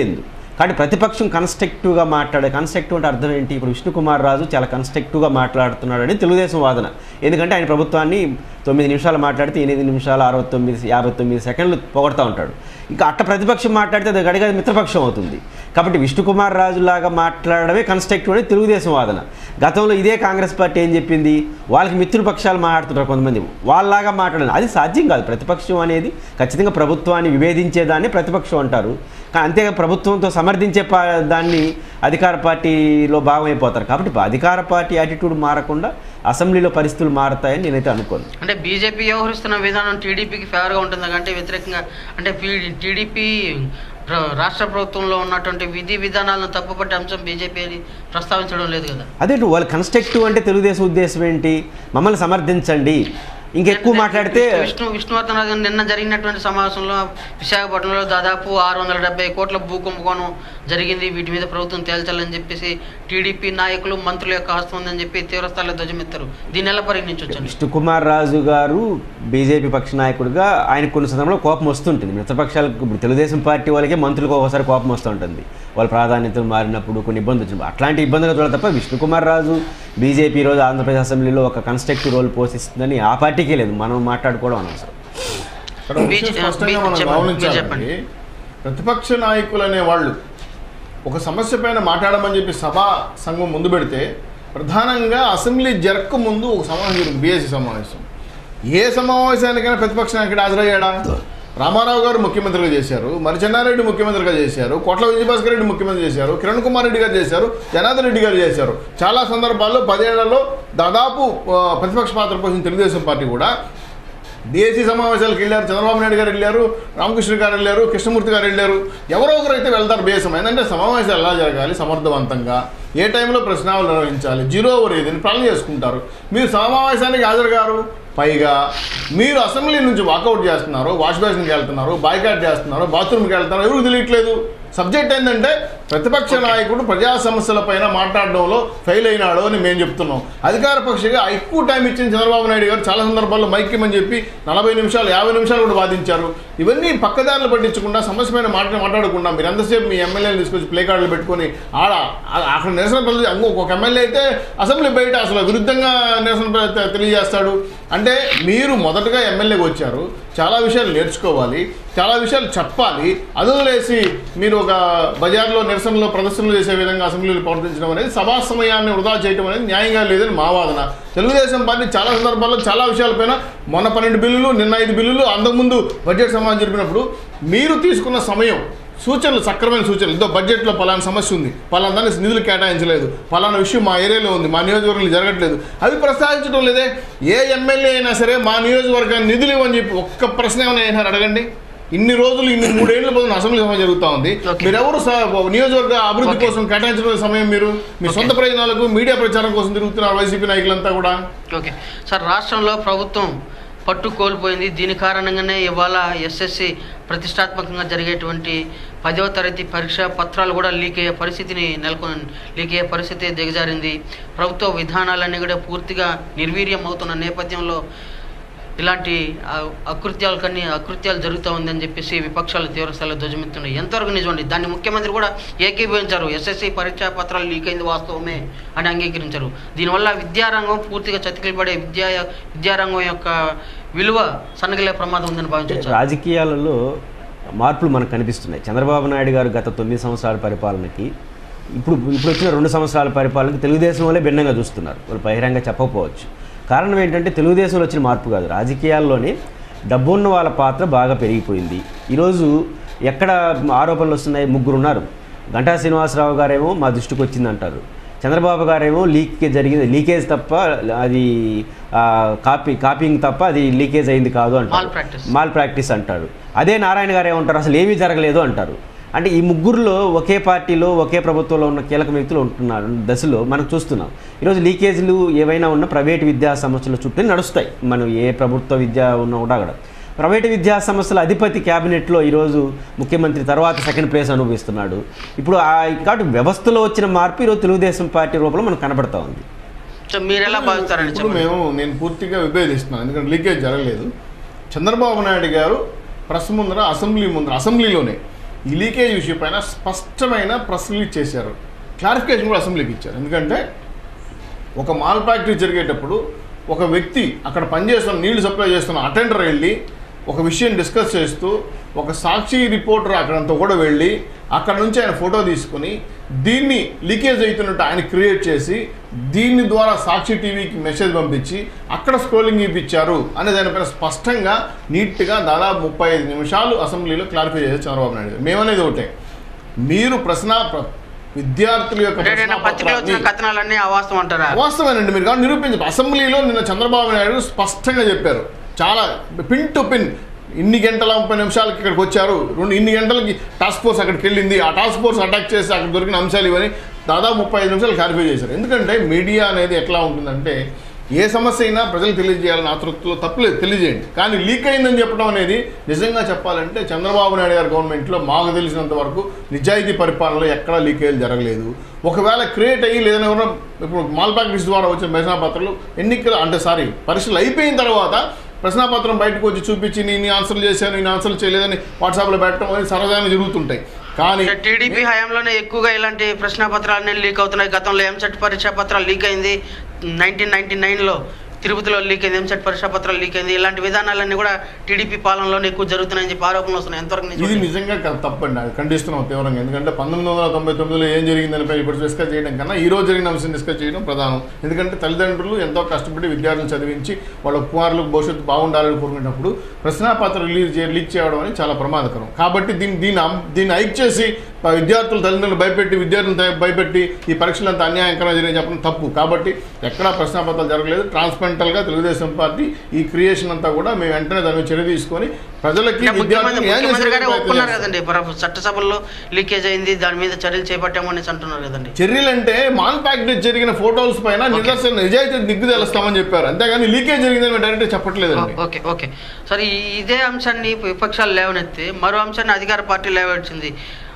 కాబట్టి ప్రతిపక్షం కన్స్ట్రక్టివ్గా మాట్లాడే కన్స్ట్రక్టివ్ అంటే అర్థం ఏంటి ఇప్పుడు విష్ణుకుమార్ రాజు చాలా కన్స్ట్రక్టివ్గా మాట్లాడుతున్నాడని తెలుగుదేశం వాదన ఎందుకంటే ఆయన ప్రభుత్వాన్ని తొమ్మిది నిమిషాలు మాట్లాడితే ఎనిమిది నిమిషాలు అరవై తొమ్మిది యాభై తొమ్మిది సెకండ్లు పొగడుతూ ఉంటాడు ఇంకా అట్ట ప్రతిపక్షం మాట్లాడితే అది గడిగా మిత్రపక్షం అవుతుంది కాబట్టి విష్ణుకుమార్ రాజు లాగా మాట్లాడడమే కన్స్ట్రక్టివ్ అని తెలుగుదేశం వాదన గతంలో ఇదే కాంగ్రెస్ పార్టీ ఏం చెప్పింది వాళ్ళకి మిత్రుపక్షాలు మాట్లాడుతుంటారు కొంతమంది వాళ్ళలాగా మాట్లాడాలి అది సాధ్యం కాదు ప్రతిపక్షం అనేది ఖచ్చితంగా ప్రభుత్వాన్ని విభేదించేదాన్ని ప్రతిపక్షం అంటారు కానీ అంతేగా ప్రభుత్వంతో సమర్థించే పా దాన్ని అధికార పార్టీలో భాగమైపోతారు కాబట్టి అధికార పార్టీ యాటిట్యూడ్ మారకుండా అసెంబ్లీలో పరిస్థితులు మారతాయని నేనైతే అనుకోను అంటే బీజేపీ వ్యవహరిస్తున్న విధానం టీడీపీకి ఫేవర్గా ఉంటుందా అంటే వ్యతిరేకంగా అంటే టీడీపీ రాష్ట్ర ప్రభుత్వంలో ఉన్నటువంటి విధి విధానాలను తప్పుపట్టే అంశం బీజేపీ ప్రస్తావించడం లేదు కదా అదే వాళ్ళు కన్స్ట్రక్టివ్ అంటే తెలుగుదేశం ఉద్దేశం ఏంటి మమ్మల్ని సమర్థించండి ఇంకెక్కువ మాట్లాడితే విష్ణు విష్ణువర్ధన్ రాజు నిన్న జరిగినటువంటి సమావేశంలో విశాఖపట్నంలో దాదాపు ఆరు వందల డెబ్బై కోట్ల భూ కుంభకోణం జరిగింది వీటి మీద ప్రభుత్వం తేల్చాలని చెప్పేసి టీడీపీ నాయకులు మంత్రుల యొక్క హస్తం ఉందని చెప్పి తీవ్రస్థాయిలో ధ్వజమెత్తారు దీన్ని ఎలా పరిగణించవచ్చు విష్ణుకుమార్ రాజు గారు బీజేపీ పక్ష నాయకుడిగా ఆయన కొన్ని సందర్భంలో కోపం వస్తుంటుంది మిత్రపక్షాలకు ఇప్పుడు తెలుగుదేశం పార్టీ వాళ్ళకే మంత్రులకు ఒకసారి కోపం వస్తుంటుంది వాళ్ళ ప్రాధాన్యతలు మారినప్పుడు కొన్ని ఇబ్బందులు వచ్చినప్పుడు అట్లాంటి ఇబ్బందులు చూడాలి తప్ప విష్ణుకుమార్ రాజు బీజేపీ ఈరోజు ఆంధ్రప్రదేశ్ అసెంబ్లీలో ఒక కన్స్ట్రక్టివ్ రోల్ పోషిస్తుందని ఆ పార్టీకే లేదు మనం మాట్లాడుకోవడం అనవసరం ఇక్కడ ఒక విషయం బీజే- స్పష్టంగా బీ- మనం చెప్పండి, గమనించాలండి చెప్పండి. ప్రతిపక్ష నాయకులు అనే వాళ్ళు ఒక సమస్య పైన మాట్లాడమని చెప్పి సభా సంఘం ముందు పెడితే ప్రధానంగా అసెంబ్లీ జరక్క ముందు ఒక సమావేశం జరిగింది బీఎస్సీ సమావేశం ఏ సమావేశానికైనా ప్రతిపక్ష నాయకుడు హాజరయ్యాడా రామారావు గారు ముఖ్యమంత్రిగా చేశారు మరి చెన్నారెడ్డి ముఖ్యమంత్రిగా చేశారు కోట్ల విజయభాస్కర్ రెడ్డి ముఖ్యమంత్రి చేశారు కిరణ్ కుమార్ రెడ్డి గారు చేశారు జనార్దన్ రెడ్డి గారు చేశారు చాలా సందర్భాల్లో పదేళ్లలో దాదాపు ఆ, ప్రతిపక్ష పాత్ర పోసిన తెలుగుదేశం పార్టీ కూడా దేశీ సమావేశాలకు వెళ్ళారు చంద్రబాబు నాయుడు గారు వెళ్ళారు రామకృష్ణ గారు వెళ్ళారు కృష్ణమూర్తి గారు వెళ్ళారు ఎవరో ఒకరు అయితే వెళ్తారు బేసం ఏంటంటే సమావేశాలు ఎలా జరగాలి సమర్థవంతంగా ఏ టైంలో ప్రశ్నాలు నిర్వహించాలి జీరో ఓవర్ ఏదని ప్లాన్ చేసుకుంటారు మీరు సమావేశానికి హాజరు గారు పైగా మీరు అసెంబ్లీ నుంచి వాకౌట్ చేస్తున్నారు వాష్ బేసిన్కి వెళ్తున్నారు బాయ్కాట్ చేస్తున్నారు బాత్రూమ్కి వెళ్తున్నారు ఎవరికి తెలియట్లేదు సబ్జెక్ట్ ఏంటంటే ప్రతిపక్ష నాయకుడు ప్రజా సమస్యలపైన మాట్లాడడంలో ఫెయిల్ అయినాడు అని మేము చెప్తున్నాం అధికార పక్షిగా ఎక్కువ టైం ఇచ్చిన చంద్రబాబు నాయుడు గారు చాలా సందర్భాల్లో మైక్యమని చెప్పి నలభై నిమిషాలు యాభై నిమిషాలు కూడా వాదించారు ఇవన్నీ పక్కదారులు పట్టించకుండా సమస్య పైన మాట మాట్లాడకుండా మీరు ఎంతసేపు మీ ఎమ్మెల్యేలు తీసుకొచ్చి ప్లే కార్డులు పెట్టుకొని ఆడ ఆ- అక్కడ నిరసన ప్రతి ఒక ఎమ్మెల్యే అయితే అసెంబ్లీ బయట అసలు విరుద్ధంగా నిరసన ప్ర- తెలియజేస్తాడు అంటే మీరు మొదటగా ఎమ్మెల్యేకి వచ్చారు చాలా విషయాలు నేర్చుకోవాలి చాలా విషయాలు చెప్పాలి అదులేసి మీరు ఒక బజార్లో నిరసనలో ప్రదర్శనలు చేసే విధంగా అసెంబ్లీలో ప్రవర్తించడం అనేది సభా సమయాన్ని వృధా చేయడం అనేది న్యాయంగా లేదని మా వాదన తెలుగుదేశం పార్టీ చాలా సందర్భాల్లో చాలా విషయాలపైన మొన్న పన్నెండు బిల్లులు నిన్న ఐదు బిల్లులు అంతకుముందు బడ్జెట్ సమావేశం జరిపినప్పుడు మీరు తీసుకున్న సమయం సూచనలు సక్రమైన సూచనలు ఇదో బడ్జెట్లో పలానా సమస్య ఉంది పలానా దానికి నిధులు కేటాయించలేదు పలానా విషయం మా ఏరియాలో ఉంది మా నియోజకవర్గంలో జరగట్లేదు అవి ప్రస్తావించడం లేదే ఏ ఎమ్మెల్యే అయినా సరే మా నియోజకవర్గాన్ని నిధులు ఇవ్వని చెప్పి ఒక్క ప్రశ్న ఏమైనా వేసినారు అడగండి ఇన్ని రోజులు ఇన్ని మూడేళ్ల పోతున్న అసెంబ్లీ సమావేశం జరుగుతూ ఉంది Okay. మీరెవరు స- నియోజకవర్గ అభివృద్ధి Okay. కోసం కేటాయించిన సమయం మీరు మీ Okay. సొంత ప్రయోజనాలకు మీడియా ప్రచారం కోసం తిరుగుతున్నారు వైసీపీ నాయకులంతా కూడా ఓకే సార్ రాష్ట్రంలో ప్రభుత్వం పట్టు కోల్పోయింది దీని కారణంగానే ఇవాళ ఎస్ఎస్సి ప్రతిష్టాత్మకంగా జరిగేటువంటి పదవ తరగతి పరీక్ష పత్రాలు కూడా లీక్ అయ్యే పరిస్థితిని నెలకొని లీక్ అయ్యే పరిస్థితి దిగజారింది ప్రభుత్వ విధానాలన్నీ కూడా పూర్తిగా నిర్వీర్యం అవుతున్న నేపథ్యంలో ఇలాంటి అ- అకృత్యాలు కన్నీ అకృత్యాలు జరుగుతూ ఉందని చెప్పేసి విపక్షాలు తీవ్రస్థాయిలో ధ్వజమెత్తున్నాయి ఎంతవరకు నిజమండి దాన్ని ముఖ్యమంత్రి కూడా ఏకీభవించారు ఎస్ఎస్సి పరీక్షా పత్రాలు లీక్ అయింది వాస్తవమే అని అంగీకరించారు దీనివల్ల విద్యారంగం పూర్తిగా చతికిలపడే విద్యా విద్యారంగం యొక్క విలువ సన్నగిలే ప్రమాదం ఉందని భావించవచ్చు రాజకీయాలలో మార్పులు మనకు కనిపిస్తున్నాయి చంద్రబాబు నాయుడు గారు గత తొమ్మిది సంవత్సరాల పరిపాలనకి ఇప్పుడు ఇప్పుడు వచ్చిన రెండు సంవత్సరాల పరిపాలనకి తెలుగుదేశం వల్లే భిన్నంగా చూస్తున్నారు వాళ్ళు బహిరంగ చెప్పకపోవచ్చు కారణం ఏంటంటే తెలుగుదేశంలో వచ్చిన మార్పు కాదు రాజకీయాల్లోనే డబ్బున్న వాళ్ళ పాత్ర బాగా పెరిగిపోయింది ఈరోజు ఎక్కడ ఆరోపణలు వస్తున్నాయి ముగ్గురు ఉన్నారు గంటా శ్రీనివాసరావు గారేమో మా దృష్టికి వచ్చింది అంటారు చంద్రబాబు గారేమో లీక్ జరిగింది లీకేజ్ తప్ప అది ఆ, కాపీ కాపీయింగ్ తప్ప అది లీకేజ్ అయింది కాదు అంటారు Malpractice. మాల్ ప్రాక్టీస్ అంటాడు అదే నారాయణ గారు ఏమంటారు అసలు ఏమీ జరగలేదు అంటారు అంటే ఈ ముగ్గురులో ఒకే పార్టీలో ఒకే ప్రభుత్వంలో ఉన్న కీలక వ్యక్తులు ఉంటున్నారు దశలో మనం చూస్తున్నాం ఈరోజు లీకేజీలు ఏవైనా ఉన్న ప్రైవేట్ విద్యా సంస్థల చుట్టూ నడుస్తాయి మనం ఏ ప్రభుత్వ విద్య ఉన్నా కూడా అక్కడ ప్రైవేటు విద్యా సంస్థల అధిపతి క్యాబినెట్లో ఈరోజు ముఖ్యమంత్రి తర్వాత సెకండ్ ప్లేస్ అనుభవిస్తున్నాడు ఇప్పుడు ఆ కాబట్టి వ్యవస్థలో వచ్చిన మార్పు ఈరోజు తెలుగుదేశం పార్టీ రూపంలో మనకు కనబడతా ఉంది సో మీరు ఎలా భావిస్తారని ఇప్పుడు చెప్పండి మేము నేను పూర్తిగా విభేదిస్తున్నాను ఎందుకంటే లీకేజ్ జరగలేదు చంద్రబాబు నాయుడు గారు ప్రెస్ ముందర అసెంబ్లీ ముందర అసెంబ్లీలోనే ఈ లీకేజ్ విషయం పైన స్పష్టమైన ప్రెస్ రిలీజ్ చేశారు క్లారిఫికేషన్ కూడా అసెంబ్లీకి ఇచ్చారు ఎందుకంటే ఒక మాల్ ఫ్యాక్టరీ జరిగేటప్పుడు ఒక వ్యక్తి అక్కడ పనిచేస్తున్న నీళ్లు సప్లై చేస్తున్న అటెండర్ వెళ్ళి ఒక విషయం డిస్కస్ చేస్తూ ఒక సాక్షి రిపోర్టర్ అక్కడంతా కూడా వెళ్ళి అక్కడ నుంచి ఆయన ఫోటో తీసుకుని దీన్ని లీకేజ్ అవుతున్నట్టు ఆయన క్రియేట్ చేసి దీని ద్వారా సాక్షి టీవీకి మెసేజ్ పంపించి అక్కడ స్క్రోలింగ్ ఇప్పించారు అనే దానిపైన స్పష్టంగా నీట్గా దాదాపు ముప్పై ఐదు నిమిషాలు అసెంబ్లీలో క్లారిఫై చేశారు చంద్రబాబు నాయుడు గారు. మేమనేది ఒకటే మీరు ప్రశ్న ప్ర- విద్యార్థుల యొక్క అంటే నిన్న పత్రికలో వచ్చిన ప్రశ్నాపత్రాన్ని- కథనాలన్నీ అవాస్తవం అంటారా వాస్తవేనండి మీరు కానీ నిరూపించారు అసెంబ్లీలో నిన్న చంద్రబాబు నాయుడు స్పష్టంగా చెప్పారు చాలా పిన్ టు పిన్ ఇన్ని గంటల ముప్పై నిమిషాలకి ఇక్కడికి వచ్చారు రెండు ఇన్ని గంటలకి టాస్క్ ఫోర్స్ అక్కడికి వెళ్ళింది ఆ టాస్క్ ఫోర్స్ అటాక్ చేసి అక్కడ దొరికిన అంశాలు ఇవని దాదాపు ముప్పై ఐదు నిమిషాలు క్లారిఫై చేశారు ఎందుకంటే మీడియా అనేది ఎట్లా ఉంటుందంటే ఏ సమస్య అయినా ప్రజలు తెలియజేయాలని ఆతృతలో తప్పలేదు తెలియజేయండి కానీ లీక్ అయిందని చెప్పడం అనేది నిజంగా చెప్పాలంటే చంద్రబాబు నాయుడు గారి గవర్నమెంట్లో మాకు తెలిసినంత వరకు నిజాయితీ పరిపాలనలో ఎక్కడా లీకేజ్ జరగలేదు ఒకవేళ క్రియేట్ అయ్యి లేదని ఎవరైనా ఇప్పుడు మాల్ ప్యాకెట్స్ ద్వారా వచ్చిన ప్రశ్నాపత్రాలు ఎన్నికలు అంటే సారీ పరీక్షలు అయిపోయిన తర్వాత ప్రశ్నాపత్రం బయటకు వచ్చి చూపించి నేను ఆన్సర్లు చేశాను నేను ఆన్సర్లు చేయలేదని వాట్సాప్లో పెట్టడం అనేది సరదాగా జరుగుతుంటాయి కానీ టీడీపీ హయాంలోనే ఎక్కువగా ఇలాంటి ప్రశ్నపత్రాలన్నీ లీక్ అవుతున్నాయి గతంలో ఎంసెట్ పరీక్షా పత్రాలు లీక్ అయింది నైన్టీన్ నైన్టీ నైన్లో తిరుపతిలో లీక్ అయింది ఎంసెట్ పరీక్షా పత్రాలు లీక్ అయింది ఇలాంటి విధానాలన్నీ కూడా టీడీపీ పాలనలోనే ఎక్కువ జరుగుతున్నాయని చెప్పి ఆరోపణలు వస్తున్నాయి ఎంతవరకు ఇది నిజం నిజంగా క- తప్పండి అది ఖండిస్తున్నాం తీవ్రంగా ఎందుకంటే పంతొమ్మిది వందల తొంభై తొమ్మిదిలో ఏం జరిగిందని పై ఇప్పుడు డిస్కస్ చేయడం కన్నా ఈ రోజు జరిగిన అంశం డిస్కస్ చేయడం ప్రధానం ఎందుకంటే తల్లిదండ్రులు ఎంతో కష్టపడి విద్యార్థులు చదివించి వాళ్ళ కుమారులకు భవిష్యత్తు బాగుండాలని కోరుకునేటప్పుడు ప్రశ్నాపత్రం రిలీజ్ చే లీక్ చేయడం అనేది చాలా ప్రమాదకరం కాబట్టి దీన్ని దీన్ని అమ్- దీన్ని హైక్ చేసి ఆ విద్యార్థులు తల్లిదండ్రులు భయపెట్టి విద్యార్థులను త- భయపెట్టి ఈ పరీక్షలంతా అన్యాయంకరంగా జరిగి చెప్పడం తప్పు కాబట్టి ఎక్కడా ప్రశ్నాపత్రాలు జరగలేదు ట్రాన్స్పరెంటల్గా తెలుగుదేశం పార్టీ ఈ క్రియేషన్ అంతా కూడా మేము వెంటనే దాని మీద చర్య తీసుకొని ప్రజలకి అంటే ముఖ్యమంత్రి విద్యార్థులకు న్యాయం ముఖ్యమంత్రి గారే చేసేందుకు ఒప్పుకున్నారు ప్రయత్నం కదండి ప్ర- చట్టసభల్లో లీకేజ్ అయింది దాని మీద చర్యలు చేపట్టామని అంటున్నారు కదండి చర్యలంటే మాల్ ప్యాకెట్ జరిగిన ఫోటోస్ పైన నిదర్శన నిజాయితీ దిగ్గు తెలుస్తామని చెప్పారు అంతేగాని లీకేజ్ జరిగిందని డైరెక్ట్ చెప్పట్లేదండి ఓ- ఓకే ఓకే సరే ఈ- ఇదే అంశాన్ని విపక్షాలు లేవనెత్తి మరో అంశాన్ని అధికార పార్టీ లేవనెత్తింది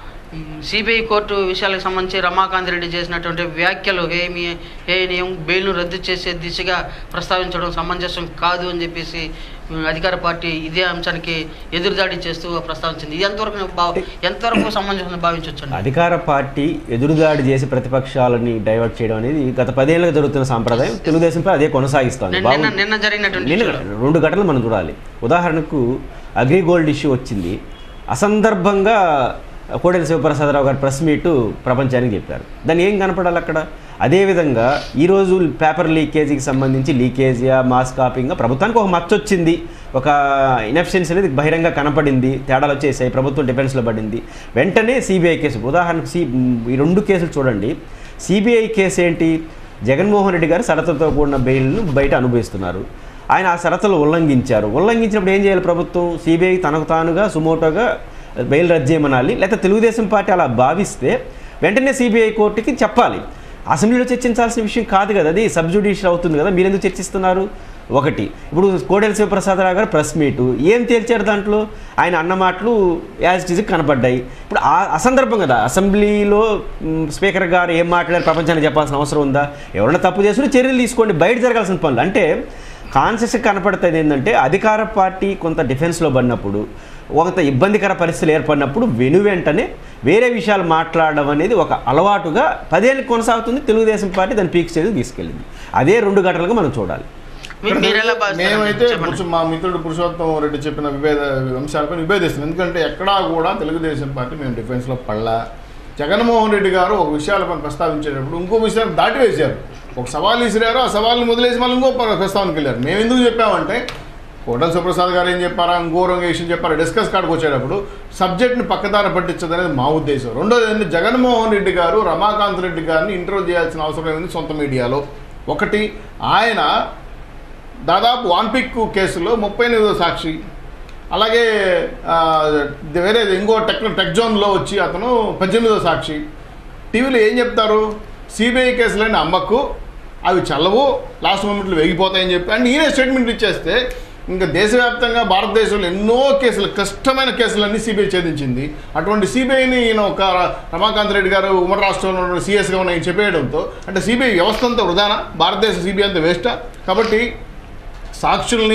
సిబిఐ కోర్టు విషయాలకు సంబంధించి రమాకాంత్ రెడ్డి చేసినటువంటి వ్యాఖ్యలు ఏమి ఏ నియం బెయిల్ను రద్దు చేసే దిశగా ప్రస్తావించడం సమంజసం కాదు అని చెప్పేసి ఉమ్, అధికార పార్టీ ఇదే అంశానికి ఎదురుదాడి చేస్తూ ప్రస్తావించింది ఇది ఎంతవరకు భావ ఎంతవరకు సమంజసం భావించవచ్చు అధికార పార్టీ ఎదురుదాడి చేసి ప్రతిపక్షాలని డైవర్ట్ చేయడం అనేది గత పదేళ్ళుగా జరుగుతున్న సాంప్రదాయం తెలుగుదేశంపై అదే కొనసాగిస్తోంది నిన్న బాగుంది. నిన్న జరిగినటువంటి నిన్న ఇష్యూలో. రెండు ఘటనలు మనం చూడాలి ఉదాహరణకు అగ్రిగోల్డ్ ఇష్యూ వచ్చింది అసందర్భంగా కోడెల శివప్రసాదరావు గారు ప్రెస్ మీటు ప్రపంచానికి చెప్పారు దాన్ని ఏం కనపడాలి అక్కడ అదేవిధంగా ఈరోజు పేపర్ లీకేజీకి సంబంధించి లీకేజియా మాస్ కాపింగ్గా ప్రభుత్వానికి ఒక మచ్చ వచ్చింది ఒక ఇన్ఎఫిషియన్సీ అనేది బహిరంగ కనపడింది తేడాలు వచ్చేసాయి ప్రభుత్వం డిఫెన్స్లో పడింది వెంటనే సిబిఐ కేసు ఉదాహరణకు సి ఈ రెండు కేసులు చూడండి సిబిఐ కేసు ఏంటి జగన్మోహన్ రెడ్డి గారు షరతులతో కూడిన బెయిల్ను బయట అనుభవిస్తున్నారు ఆయన ఆ షరతులు ఉల్లంఘించారు ఉల్లంఘించినప్పుడు ఏం చేయాలి ప్రభుత్వం సిబిఐ తనకు తానుగా సుమోటోగా బెయిల్ రద్దు చేయమనాలి లేకపోతే తెలుగుదేశం పార్టీ అలా భావిస్తే వెంటనే సిబిఐ కోర్టుకి చెప్పాలి అసెంబ్లీలో చర్చించాల్సిన విషయం కాదు కదా అది సబ్ జ్యుడిషియల్ అవుతుంది కదా మీరెందుకు చర్చిస్తున్నారు ఒకటి ఇప్పుడు కోడెల శివప్రసాదరావు గారు ప్రెస్ మీటు ఏం తేల్చారు దాంట్లో ఆయన అన్న మాటలు యాజ్ ఇట్ ఈజ్ కనపడ్డాయి ఇప్పుడు ఆ అసందర్భం కదా అసెంబ్లీలో మ్, స్పీకర్ గారు ఏం మాట్లాడారు ప్రపంచానికి చెప్పాల్సిన అవసరం ఉందా ఎవరైనా తప్పు చేస్తున్నా చర్యలు తీసుకోండి బయట జరగాల్సిన పనులు అంటే కాన్సెస్ కనపడుతుంది ఏంటంటే అధికార పార్టీ కొంత డిఫెన్స్లో పడినప్పుడు కొంత ఇబ్బందికర పరిస్థితులు ఏర్పడినప్పుడు వెను వెంటనే వేరే విషయాలు మాట్లాడడం అనేది ఒక అలవాటుగా పదేళ్ళు కొనసాగుతుంది తెలుగుదేశం పార్టీ దాని పీక్ స్టేజ్ తీసుకెళ్ళింది అదే రెండు ఘటనలుగా మనం చూడాలి మీ- మీరెలా భావిస్తారు? మేమైతే చెప్పండి. పురుష- మా మిత్రుడు పురుషోత్తం రెడ్డి చెప్పిన విభేద అంశాలపై విభేదిస్తున్నాం ఎందుకంటే ఎక్కడా కూడా తెలుగుదేశం పార్టీ మేము డిఫెన్స్లో పడలా జగన్మోహన్ రెడ్డి గారు ఒక విషయాలపై ప్రస్తావించేటప్పుడు ఇంకో విషయం దాటివేశారు ఒక సవాల్ విసిరారు ఆ సవాల్ని వదిలేసి మళ్ళీ ఇంకో ప్ర- ప్రస్తావనకి వెళ్ళారు మేము ఎందుకు చెప్పామంటే కోటల్ సుప్రసాద్ గారు ఏం చెప్పారా ఇంకో రంగు విషయం చెప్పారా డిస్కస్ కాడికి వచ్చేటప్పుడు సబ్జెక్ట్ని పక్కదార పట్టించదనేది మా ఉద్దేశం రెండోది ఏంటంటే జగన్మోహన్ రెడ్డి గారు రమాకాంత్ రెడ్డి గారిని ఇంటర్వ్యూ చేయాల్సిన అవసరం ఏముంది సొంత మీడియాలో ఒకటి ఆయన దాదాపు వాన్ పిక్ కేసులో ముప్పై ఎనిమిదో సాక్షి అలాగే ఆ, వేరే ఇంకో టెక్ టెక్ జోన్లో వచ్చి అతను పద్దెనిమిదో సాక్షి టీవీలో ఏం చెప్తారు సిబిఐ కేసులన్నీ అమ్మకు అవి చల్లవు లాస్ట్ మూమెంట్లో వేగిపోతాయని చెప్పి అండ్ ఈయనే స్టేట్మెంట్ ఇచ్చేస్తే ఇంకా దేశవ్యాప్తంగా భారతదేశంలో ఎన్నో కేసులు కష్టమైన కేసులన్నీ సిబిఐ ఛేదించింది అటువంటి సిబిఐని ఈయన ఒక రమాకాంత్ రెడ్డి గారు ఉమ్మడి రాష్ట్రంలో సీఎస్గా ఉన్న ఈయన చెప్పేయడంతో అంటే సిబిఐ వ్యవస్థ అంతా వృధానా భారతదేశ సిబిఐ అంతా వేస్టా కాబట్టి సాక్షుల్ని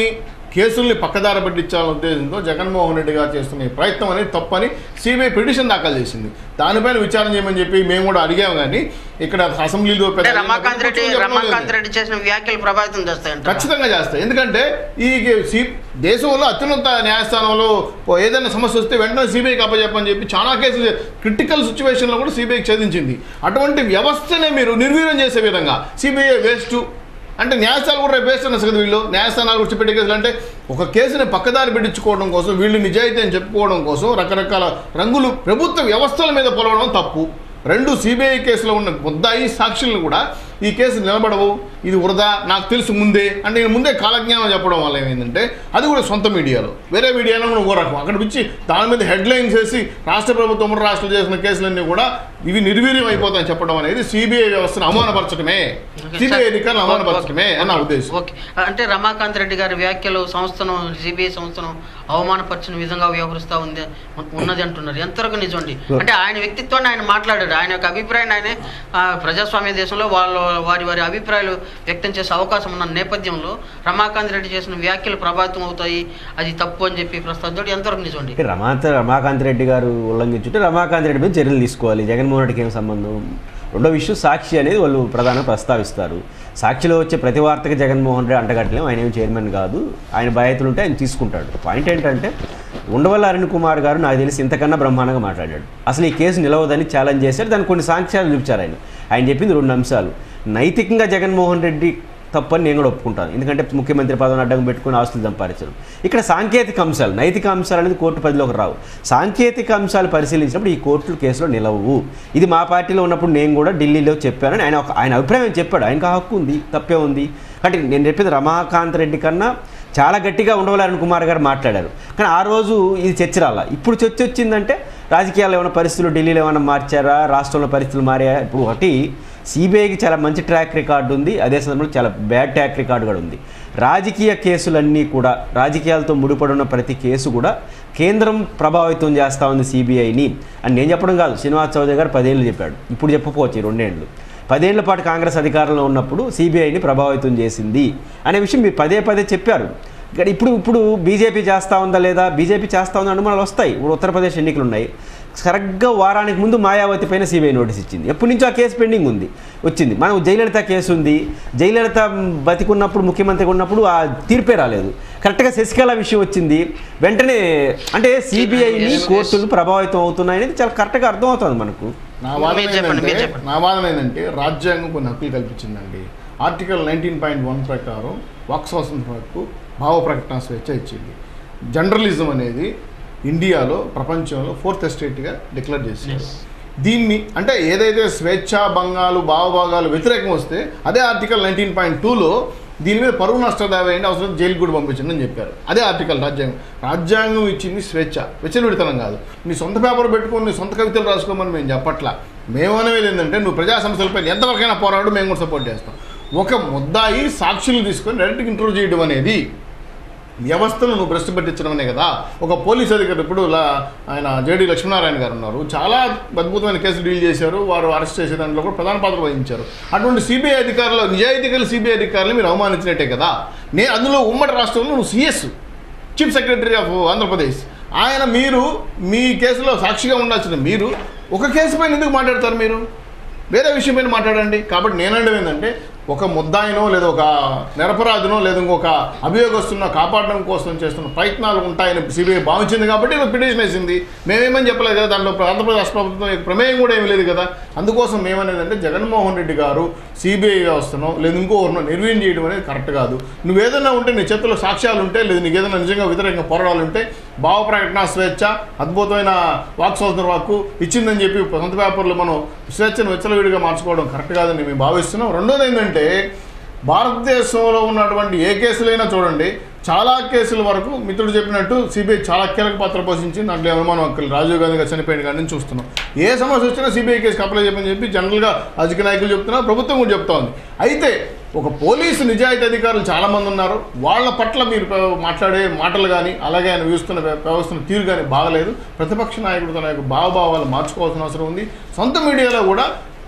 కేసుల్ని పక్కదారి పట్టించాలనే ఉద్దేశంతో జగన్మోహన్ రెడ్డి గారు చేస్తున్న ఈ ప్రయత్నం అనేది తప్పని సిబిఐ పిటిషన్ దాఖలు చేసింది దానిపైన విచారణ చేయమని చెప్పి మేము కూడా అడిగాము కానీ ఇక్కడ అసెంబ్లీలో పెద్ద అంటే రమాకాంత్ రెడ్డి చెప్పడం లేదు. రమాకాంత్ రెడ్డి చేసిన వ్యాఖ్యలు ప్రభావితం చేస్తాయంట ఖచ్చితంగా చేస్తాయి ఎందుకంటే ఈ సి దేశంలో అత్యున్నత న్యాయస్థానంలో ఓ ఏదైనా సమస్య వస్తే వెంటనే సిబిఐకి అప్పచెప్పని చెప్పి చాలా కేసులు క్రిటికల్ సిచ్యువేషన్లో కూడా సిబిఐకి ఛేదించింది అటువంటి వ్యవస్థనే మీరు నిర్వీర్యం చేసే విధంగా సిబిఐ వేస్ట్ అంటే న్యాయస్థానాలు కూడా వేస్ట్ అన్న కదా వీళ్ళు న్యాయస్థానాలు విడిచిపెట్టే కేసులు అంటే ఒక కేసుని పక్కదారి పెట్టించుకోవడం కోసం వీళ్ళు నిజాయితీ అని చెప్పుకోవడం కోసం రకరకాల రంగులు ప్రభుత్వ వ్యవస్థల మీద పొలవడం తప్పు రెండు సిబిఐ కేసులో ఉన్న ముద్దాయి సాక్షులను కూడా ఈ కేసు నిలబడవు ఇది వృధా నాకు తెలుసు ముందే అంటే నేను ముందే కాలజ్ఞానం చెప్పడం వల్ల ఏమైందంటే అది కూడా సొంత మీడియాలో వేరే మీడియాలో కూడా ఓ రకం అక్కడ పిచ్చి దాని మీద హెడ్లైన్స్ వేసి రాష్ట్ర ప్రభుత్వం ఉమ్మడి రాష్ట్రాలు చేసిన కేసులన్నీ కూడా ఇవి నిర్వీర్యం అయిపోతాయని చెప్పడం అనేది సిబిఐ వ్యవస్థను అవమానపరచడమే సిబిఐ అధికారులు అవమానపరచడమే అని నా ఉద్దేశం ఓకే అంటే రమాకాంత్ రెడ్డి గారి వ్యాఖ్యలు సంస్థను సిబిఐ సంస్థను అవమానపరిచిన విధంగా వ్యవహరిస్తూ ఉంది ఉన్నది అంటున్నారు ఎంతవరకు నిజం అండి అంటే ఆయన వ్యక్తిత్వాన్ని ఆయన మాట్లాడాడు ఆయన యొక్క అభిప్రాయాన్ని ఆయనే ఆ, ప్రజాస్వామ్య దేశంలో వాళ్ళ వారి వారి అభిప్రాయాలు వ్యక్తం చేసే అవకాశం ఉన్న నేపథ్యంలో రమాకాంత్ రెడ్డి చేసిన వ్యాఖ్యలు ప్రభావితం అవుతాయి అది తప్పు అని చెప్పి ప్రస్తావించడం ఎంతవరకు నిజం అండి అంటే రమాంత రమాకాంత్ రెడ్డి గారు ఉల్లంఘించుంటే రమాకాంత్ రెడ్డి మీద చర్యలు తీసుకోవాలి జగన్మోహన్ రెడ్డికి ఏం సంబంధం రెండో విషయం సాక్షి అనేది వాళ్ళు ప్రధానంగా ప్రస్తావిస్తారు సాక్షిలో వచ్చే ప్రతి వార్తకి జగన్మోహన్ రెడ్డి అంటగట్టలేం ఆయన ఏం చైర్మన్ కాదు ఆయన బాధ్యతలు ఉంటే ఆయన తీసుకుంటాడు పాయింట్ ఏంటంటే ఉండవల్లి అరుణ్ కుమార్ గారు నాకు తెలిసి ఇంతకన్నా బ్రహ్మాండంగా మాట్లాడాడు అసలు ఈ కేసు నిలవదని ఛాలెంజ్ చేశారు దానికి కొన్ని సాక్ష్యాలు చూపించారు ఆయన ఆయన చెప్పింది రెండు అంశాలు నైతికంగా జగన్మోహన్ రెడ్డి తప్పని నేను కూడా ఒప్పుకుంటాను ఎందుకంటే ముఖ్యమంత్రి పదవిని అడ్డం పెట్టుకుని ఆస్తులు సంపాదించడం ఇక్కడ సాంకేతిక అంశాలు నైతిక అంశాలు అనేది కోర్టు పరిధిలోకి రావు సాంకేతిక అంశాలు పరిశీలించినప్పుడు ఈ కోర్టులు కేసులో నిలవవు ఇది మా పార్టీలో ఉన్నప్పుడు నేను కూడా ఢిల్లీలో చెప్పానని ఆయన ఒక ఆయన అభిప్రాయం చెప్పాడు ఆయనకు ఆ హక్కు ఉంది తప్పే ఉంది కాబట్టి నేను చెప్పింది రమాకాంత్ రెడ్డి కన్నా చాలా గట్టిగా ఉండవల్లి అరుణ్ కుమార్ గారు మాట్లాడారు కానీ ఆ రోజు ఇది చర్చ రాలా ఇప్పుడు చర్చ వచ్చిందంటే రాజకీయాల్లో ఏమైనా పరిస్థితులు ఢిల్లీలో ఏమైనా మార్చారా రాష్ట్రంలో పరిస్థితులు మారాయా ఇప్పుడు ఒకటి సిబిఐకి చాలా మంచి ట్రాక్ రికార్డు ఉంది అదే సందర్భంలో చాలా బ్యాడ్ ట్రాక్ రికార్డు కూడా ఉంది రాజకీయ కేసులన్నీ కూడా రాజకీయాలతో ముడిపడి ఉన్న ప్రతి కేసు కూడా కేంద్రం ప్రభావితం చేస్తూ ఉంది సిబిఐని అని నేను చెప్పడం కాదు శ్రీనివాస్ చౌదరి గారు పదేళ్ళు చెప్పాడు ఇప్పుడు చెప్పకపోవచ్చు ఈ రెండేళ్ళు పదేళ్ల పాటు కాంగ్రెస్ అధికారంలో ఉన్నప్పుడు సిబిఐని ప్రభావితం చేసింది అనే విషయం మీరు పదే పదే చెప్పారు ఇక్కడ ఇప్పుడు ఇప్పుడు బీజేపీ చేస్తూ ఉందా లేదా బీజేపీ చేస్తూ ఉందా అనుమానాలు వస్తాయి ఇప్పుడు ఉత్తరప్రదేశ్ ఎన్నికలు ఉన్నాయి కరెక్ట్గా వారానికి ముందు మాయావతి పైన సిబిఐ నోటీస్ ఇచ్చింది ఎప్పటి నుంచో ఆ కేసు పెండింగ్ ఉంది వచ్చింది మనం జయలలిత కేసు ఉంది జయలలిత బతికున్నప్పుడు ముఖ్యమంత్రిగా ఉన్నప్పుడు ఆ తీర్పే రాలేదు కరెక్ట్గా శశికళ విషయం వచ్చింది వెంటనే అంటే సిబిఐని కోర్టులు ప్రభావితం అవుతున్నాయి అనేది చాలా కరెక్ట్గా అర్థమవుతుంది మనకు నా వాదన మీరు చెప్పండి, మీరు ఏంటంటే చెప్పండి. నా వాదన ఏంటంటే రాజ్యాంగం కొన్ని హక్కులు కల్పించిందండి ఆర్టికల్ నైన్టీన్ పాయింట్ వన్ ప్రకారం వాక్ స్వాతంత్రం హక్కు భావ ప్రకటన స్వేచ్ఛ ఇచ్చింది జర్నలిజం అనేది ఇండియాలో ప్రపంచంలో ఫోర్త్ ఎస్టేట్గా డిక్లేర్ చేశారు దీన్ని అంటే ఏదైతే స్వేచ్ఛ భంగాలు భావభాగాలు వ్యతిరేకం వస్తే అదే ఆర్టికల్ నైన్టీన్ పాయింట్ టూలో దీని మీద పరువు నష్టదావా వేయండి అవసరం జైలుకి కూడా పంపించండి అని చెప్పారు అదే ఆర్టికల్ రాజ్యాంగం రాజ్యాంగం ఇచ్చింది స్వేచ్ఛ విచ్చలవిడితనం కాదు నీ సొంత పేపర్ పెట్టుకొని నీ సొంత కవితలు రాసుకోమని మేము చెప్పట్లా మేమనేది ఏంటంటే నువ్వు ప్రజా సమస్యలపై ఎంతవరకైనా పోరాడు మేము కూడా సపోర్ట్ చేస్తాం ఒక ముద్దాయి సాక్షులు తీసుకొని డైరెక్ట్గా ఇంటర్వ్యూ చేయడం అనేది వ్యవస్థను నువ్వు భ్రష్టు పట్టించడం అనే కదా ఒక పోలీస్ అధికారి ఇప్పుడు లా- ఆయన జేడి లక్ష్మీనారాయణ గారు ఉన్నారు చాలా అద్భుతమైన కేసులు డీల్ చేశారు వారు అరెస్ట్ చేసే దాంట్లో కూడా ప్రధాన పాత్ర వహించారు అటువంటి సిబిఐ అధికారులు నిజాయితీ గల సిబిఐ అధికారులు మీరు అవమానించినట్టే కదా నే అందులో ఉమ్మడి రాష్ట్రంలో నువ్వు CS chief secretary of Andhra Pradesh ఆయన మీరు మీ కేసులో సాక్షిగా ఉండాల్సిన మీరు ఒక కేసు పైన ఎందుకు మాట్లాడతారు మీరు వేరే విషయం పైన మాట్లాడండి కాబట్టి నేనంటే ఏంటంటే ఒక ముద్దాయినో లేదా ఒక నిరపరాధినో లేదా ఇంకొక అభియోగస్తున్న కాపాడడం కోసం చేస్తున్న ప్రయత్నాలు ఉంటాయని సిబిఐ భావించింది కాబట్టి ఇలా పిటిషన్ వేసింది మేమేమని చెప్పలేదు కదా దాంట్లో ఆంధ్రప్రదేశ్ రాష్ట్ర ప్రభుత్వం యొక్క ప్రమేయం కూడా ఏమీ లేదు కదా అందుకోసం మేమనేదంటే జగన్మోహన్ రెడ్డి గారు సిబిఐ వ్యవస్థను లేదా ఇంకోరినో నిర్వీర్యం చేయడం అనేది కరెక్ట్ కాదు నువ్వు ఏదైనా ఉంటే నీ చేతిలో సాక్ష్యాలు ఉంటే లేదా నీకు ఏదైనా నిజంగా వ్యతిరేకంగా పోరాడాలు ఉంటే భావ ప్రకటన స్వేచ్ఛ అద్భుతమైన వాక్ స్వాతంత్ర హక్కు ఇచ్చిందని చెప్పి సొంత పేపర్లు మనం స్వేచ్ఛను విచ్చలవిడిగా మార్చుకోవడం కరెక్ట్ కాదని మేము భావిస్తున్నాం రెండోది ఏంటంటే భారతదేశంలో ఉన్నటువంటి ఏ కేసులైనా చూడండి చాలా కేసుల వరకు మిత్రుడు చెప్పినట్టు సిబిఐ చాలా కీలక పాత్ర పోషించి దాంట్లో ఏ అనుమానం అక్కలు రాజీవ్ గాంధీ గారు చనిపోయిన కానీ నుంచి చూస్తున్నాం ఏ సమస్య వచ్చినా సిబిఐ కేసుకి అప్లై చెప్పని చెప్పి జనరల్గా రాజకీయ నాయకులు చెప్తున్నారు ప్రభుత్వం కూడా చెప్తా ఉంది అయితే ఒక పోలీసు నిజాయితీ అధికారులు చాలామంది ఉన్నారు వాళ్ళ పట్ల మీరు ప- మాట్లాడే మాటలు కానీ అలాగే ఆయన వ్యవస్థను వ్యవస్థను తీరు కానీ బాగలేదు ప్రతిపక్ష నాయకుడు తన యొక్క భావభావాలు మార్చుకోవాల్సిన అవసరం ఉంది సొంత మీడియాలో కూడా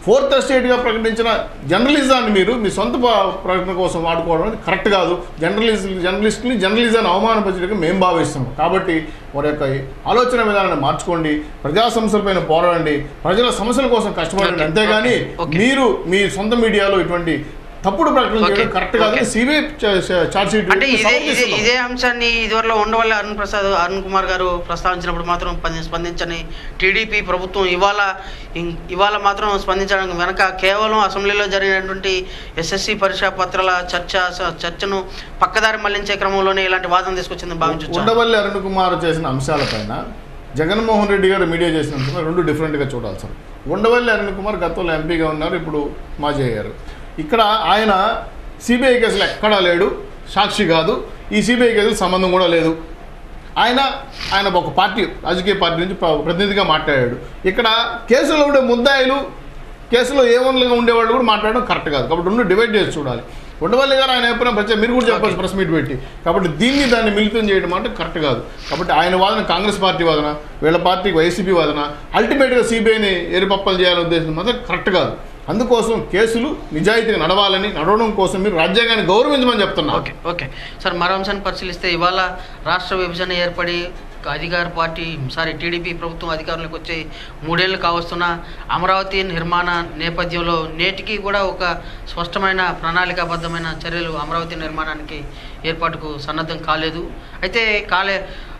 ఫోర్త్ ఎస్టేట్గా ప్రకటించిన జర్నలిజాన్ని మీరు మీ సొంత ప- ప్రకటన కోసం వాడుకోవడం అనేది కరెక్ట్ కాదు జర్నలిస్ట్ జర్నలిస్ట్ని జర్నలిజాన్ని అవమానపరచడానికి మేము భావిస్తున్నాం కాబట్టి వారి యొక్క ఆలోచన విధానాన్ని మార్చుకోండి ప్రజా సమస్యలపైన పోరాడండి ప్రజల సమస్యల కోసం కష్టపడండి Okay, అంతేగాని okay, okay. మీరు మీ సొంత మీడియాలో ఇటువంటి తప్పుడు ప్రకటన Okay, చేయడం కరెక్ట్ కాదు okay. సిబిఐ ఛార్జ్ షీట్ అంటే ఇదే ఇదే సమర్పిస్తున్నాం. ఇదే అంశాన్ని ఇదివరలో ఉండవల్లి అరుణ్ ప్రసాద్ అరుణ్ కుమార్ గారు ప్రస్తావించినప్పుడు మాత్రం స్పంది- స్పందించని టీడీపీ ప్రభుత్వం ఇవాళ ఇం- ఇవాళ మాత్రం స్పందించడానికి వెనక కేవలం అసెంబ్లీలో జరిగినటువంటి ఎస్ఎస్సి పరీక్షా పత్రాల చర్చ స- చర్చను పక్కదారి మళ్లించే క్రమంలోనే ఇలాంటి వాదన తీసుకొచ్చింది భావించవచ్చు ఉండవల్లి అరుణ్ కుమార్ చేసిన అంశాలపైన జగన్మోహన్ రెడ్డి గారు మీడియా చేసిన అంశాలు రెండు డిఫరెంట్గా చూడాలి సార్ ఉండవల్లి అరుణ్ కుమార్ గతంలో ఎంపీగా ఉన్నారు ఇప్పుడు మాజీ అయ్యారు ఇక్కడ ఆయన సిబిఐ కేసులు ఎక్కడా లేడు సాక్షి కాదు ఈ సిబిఐ కేసులు సంబంధం కూడా లేదు ఆయన ఆయన ఒక పార్టీ రాజకీయ పార్టీ నుంచి ప్ర- ప్రతినిధిగా మాట్లాడాడు ఇక్కడ కేసులో ఉండే ముద్దాయిలు కేసులో ఏమన్లుగా ఉండేవాళ్ళు కూడా మాట్లాడడం కరెక్ట్ కాదు కాబట్టి రెండు డివైడ్ చేసి చూడాలి ఉండవల్లి గారు ఆయన ఎప్పుడైనా ప్రత్యేక మీరు కూడా చెప్పాల్సి ప్రెస్ మీట్ పెట్టి కాబట్టి దీన్ని దాన్ని మిళితం చేయడం అంటే కరెక్ట్ కాదు కాబట్టి ఆయన వాదన కాంగ్రెస్ పార్టీ వాదన వీళ్ళ పార్టీకి వైసీపీ వాదన అల్టిమేట్గా సిబిఐని ఏరుపప్పలు చేయాలనే ఉద్దేశం మాత్రం కరెక్ట్ కాదు అందుకోసం కేసులు నిజాయితీగా నడవాలని నడవడం కోసం మీరు రాజ్యాంగాన్ని గౌరవించమని చెప్తున్నారు ఓకే ఓకే సార్ మరో అంశాన్ని పరిశీలిస్తే ఇవాళ రాష్ట్ర విభజన ఏర్పడి అధికార పార్టీ సారీ టీడీపీ ప్రభుత్వం అధికారంలోకి వచ్చి మూడేళ్లు కావస్తున్న అమరావతి నిర్మాణ నేపథ్యంలో నేటికి కూడా ఒక స్పష్టమైన ప్రణాళికాబద్ధమైన చర్యలు అమరావతి నిర్మాణానికి ఏర్పాటుకు సన్నద్ధం కాలేదు అయితే కాలే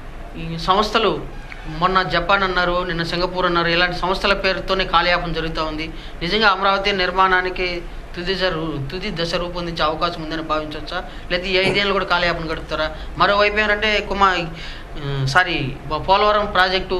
ఈ సంస్థలు మొన్న జపాన్ అన్నారు నిన్న సింగపూర్ అన్నారు ఇలాంటి సంస్థల పేరుతోనే కాలయాపన జరుగుతూ ఉంది నిజంగా అమరావతి నిర్మాణానికి తుది దశ రూ- తుది దశ రూపొందించే అవకాశం ఉందని భావించవచ్చా లేదా ఈ ఐదేళ్ళు కూడా కాలయాపన గడుపుతారా మరోవైపు ఏంటంటే కుమా సారీ పోలవరం ప్రాజెక్టు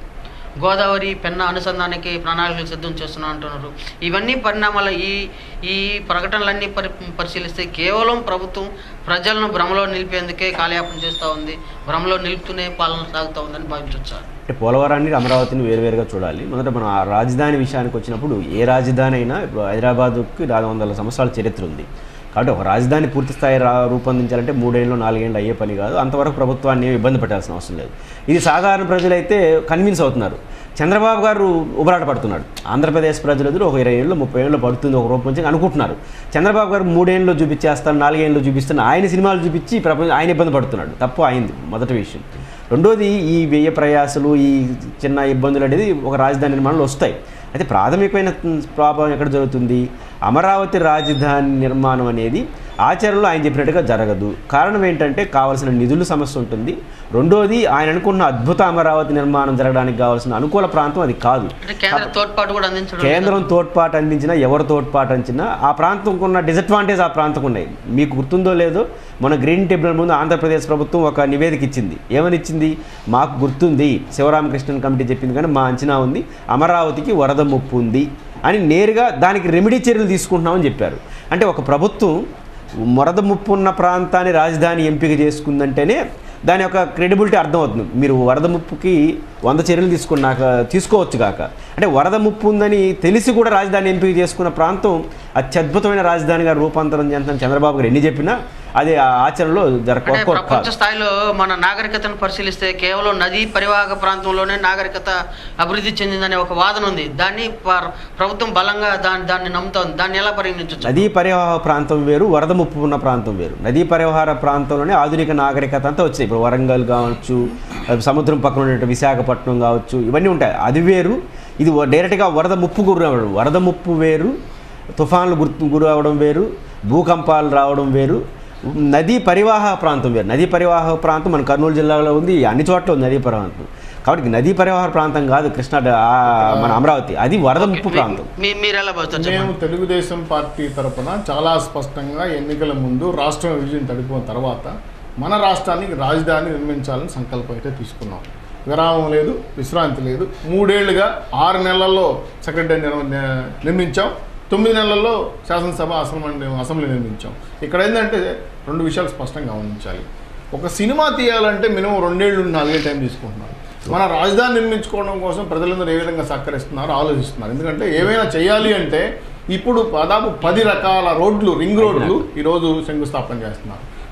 గోదావరి పెన్న అనుసంధానానికి ప్రణాళికలు సిద్ధం చేస్తున్నా అంటున్నారు ఇవన్నీ పరిణామాలు ఈ ఈ ప్రకటనలన్నీ పరి పరిశీలిస్తే కేవలం ప్రభుత్వం ప్రజలను భ్రమలో నిలిపేందుకే కాలయాపన చేస్తూ ఉంది భ్రమలో నిలుపుతూనే పాలన సాగుతూ ఉందని భావించవచ్చా అంటే పోలవరాన్ని అమరావతిని వేరువేరుగా చూడాలి మొదట మనం ఆ రాజధాని విషయానికి వచ్చినప్పుడు ఏ రాజధాని అయినా ఇప్పుడు హైదరాబాద్కి నాలుగు వందల సంవత్సరాల చరిత్ర ఉంది కాబట్టి ఒక రాజధాని పూర్తి స్థాయి రా రూపొందించాలంటే మూడేళ్ళు నాలుగేళ్ళు అయ్యే పని కాదు అంతవరకు ప్రభుత్వాన్ని ఏమి ఇబ్బంది పెట్టాల్సిన అవసరం లేదు ఇది సాధారణ ప్రజలైతే కన్విన్స్ అవుతున్నారు చంద్రబాబు గారు ఉబరాట పడుతున్నాడు ఆంధ్రప్రదేశ్ ప్రజలు ఎదురు ఒక ఇరవై ఏళ్ళు ముప్పై ఏళ్ళు పడుతుంది ఒక రూపొందించి అనుకుంటున్నారు చంద్రబాబు గారు మూడేళ్ళు చూపించేస్తాను నాలుగేళ్ళు చూపిస్తాను ఆయన సినిమాలు చూపించి ప్రపంచం ఆయన ఇబ్బంది పడుతున్నాడు తప్పు అయింది మొదటి విషయం రెండోది ఈ వ్యయ ప్రయాసలు ఈ చిన్న ఇబ్బందులు అనేది ఒక రాజధాని నిర్మాణంలో వస్తాయి అయితే ప్రాథమికమైన ప్రాబ్లం ఎక్కడ జరుగుతుంది అమరావతి రాజధాని నిర్మాణం అనేది ఆచరణలో ఆయన చెప్పినట్టుగా జరగదు కారణం ఏంటంటే కావాల్సిన నిధుల సమస్య ఉంటుంది రెండోది ఆయన అనుకున్న అద్భుత అమరావతి నిర్మాణం జరగడానికి కావాల్సిన అనుకూల ప్రాంతం అది కాదు అంటే కేంద్ర తోడ్పాటు కూడా అందించడం కేంద్రం తోడ్పాటు అందించినా ఎవరు తోడ్పాటు అందించినా ఆ ప్రాంతంకు ఉన్న డిసడ్వాంటేజ్ ఆ ప్రాంతం ఉన్నాయి మీకు గుర్తుందో లేదో మన గ్రీన్ ట్రిబ్యునల్ ముందు ఆంధ్రప్రదేశ్ ప్రభుత్వం ఒక నివేదిక ఇచ్చింది ఏమని ఇచ్చింది మాకు గుర్తుంది శివరామకృష్ణన్ కమిటీ చెప్పింది కానీ మా అంచనా ఉంది అమరావతికి వరద ముప్పు ఉంది అని నేరుగా దానికి రెమెడీ చర్యలు తీసుకుంటున్నామని చెప్పారు అంటే ఒక ప్రభుత్వం వరద ముప్పు ఉన్న ప్రాంతాన్ని రాజధాని ఎంపిక చేసుకుందంటేనే దాని యొక్క క్రెడిబిలిటీ అర్థమవుతుంది మీరు వరద ముప్పుకి వంద చర్యలు తీసుకున్నాక తీసుకోవచ్చు కాక అంటే వరద ముప్పు ఉందని తెలిసి కూడా రాజధాని ఎంపిక చేసుకున్న ప్రాంతం అత్యద్భుతమైన రాజధానిగా రూపాంతరం చెందుతున్న చంద్రబాబు గారు ఎన్ని చెప్పినా అది ఆ ఆచరణలో అంటే జరగకపో ప్రపంచ కాదు స్థాయిలో మన నాగరికతను పరిశీలిస్తే కేవలం నదీ పరివాహక ప్రాంతంలోనే నాగరికత అభివృద్ధి చెందిందనే ఒక వాదన ఉంది దాన్ని ప- ప్రభుత్వం బలంగా దాన్ని దాన్ని నమ్ముతోంది దాన్ని ఎలా పరిగణించవచ్చు నదీ పరివాహ ప్రాంతం వేరు వరద ముప్పు ఉన్న ప్రాంతం వేరు నదీ పరివాహ ప్రాంతంలోనే ఆధునిక నాగరికత అంతా వచ్చాయి ఇప్పుడు వరంగల్ కావచ్చు సముద్రం పక్కన ఉన్నటువంటి విశాఖపట్నం కావచ్చు ఇవన్నీ ఉంటాయి అది వేరు ఇది వ- డైరెక్ట్గా వరద ముప్పు గురి అవ్వడం వరద ముప్పు వేరు తుఫాన్లు గుర్తు గురి అవ్వడం వేరు భూకంపాలు రావడం వేరు నదీ పరివాహ ప్రాంతం వేరు నదీ పరివాహ ప్రాంతం మన కర్నూలు జిల్లాలో ఉంది అన్ని చోట్ల ఉంది నదీ పరివాహం కాబట్టి నదీ పరివాహ ప్రాంతం కాదు కృష్ణా డ- ఆ మన అమరావతి అది వరద ముప్పు ప్రాంతం మీ- మీరు ఎలా భావిస్తారు మేము చెప్పండి తెలుగుదేశం పార్టీ తరపున చాలా స్పష్టంగా ఎన్నికల ముందు రాష్ట్రం విభజన తడిపోయిన తర్వాత మన రాష్ట్రానికి రాజధాని నిర్మించాలని సంకల్పం అయితే తీసుకున్నాం విరామం లేదు విశ్రాంతి లేదు మూడేళ్లుగా ఆరు నెలల్లో సెక్రటరీ నిర్మ- ని- నిర్మించాం తొమ్మిది నెలల్లో శాసనసభ అసెంబ్లీ అసెంబ్లీ నిర్మించాం ఇక్కడ ఏంటంటే రెండు విషయాలు స్పష్టంగా గమనించాలి ఒక సినిమా తీయాలంటే మినిమం రెండేళ్ళు నాలుగేళ్ళు టైం తీసుకుంటున్నారు మన రాజధాని నిర్మించుకోవడం కోసం ప్రజలందరూ ఏ విధంగా సహకరిస్తున్నారు ఆలోచిస్తున్నారు ఎందుకంటే ఏమైనా చేయాలి అంటే ఇప్పుడు దాదాపు పది రకాల రోడ్లు రింగ్ రోడ్లు ఈరోజు శంకుస్థాపన చేస్తున్నారు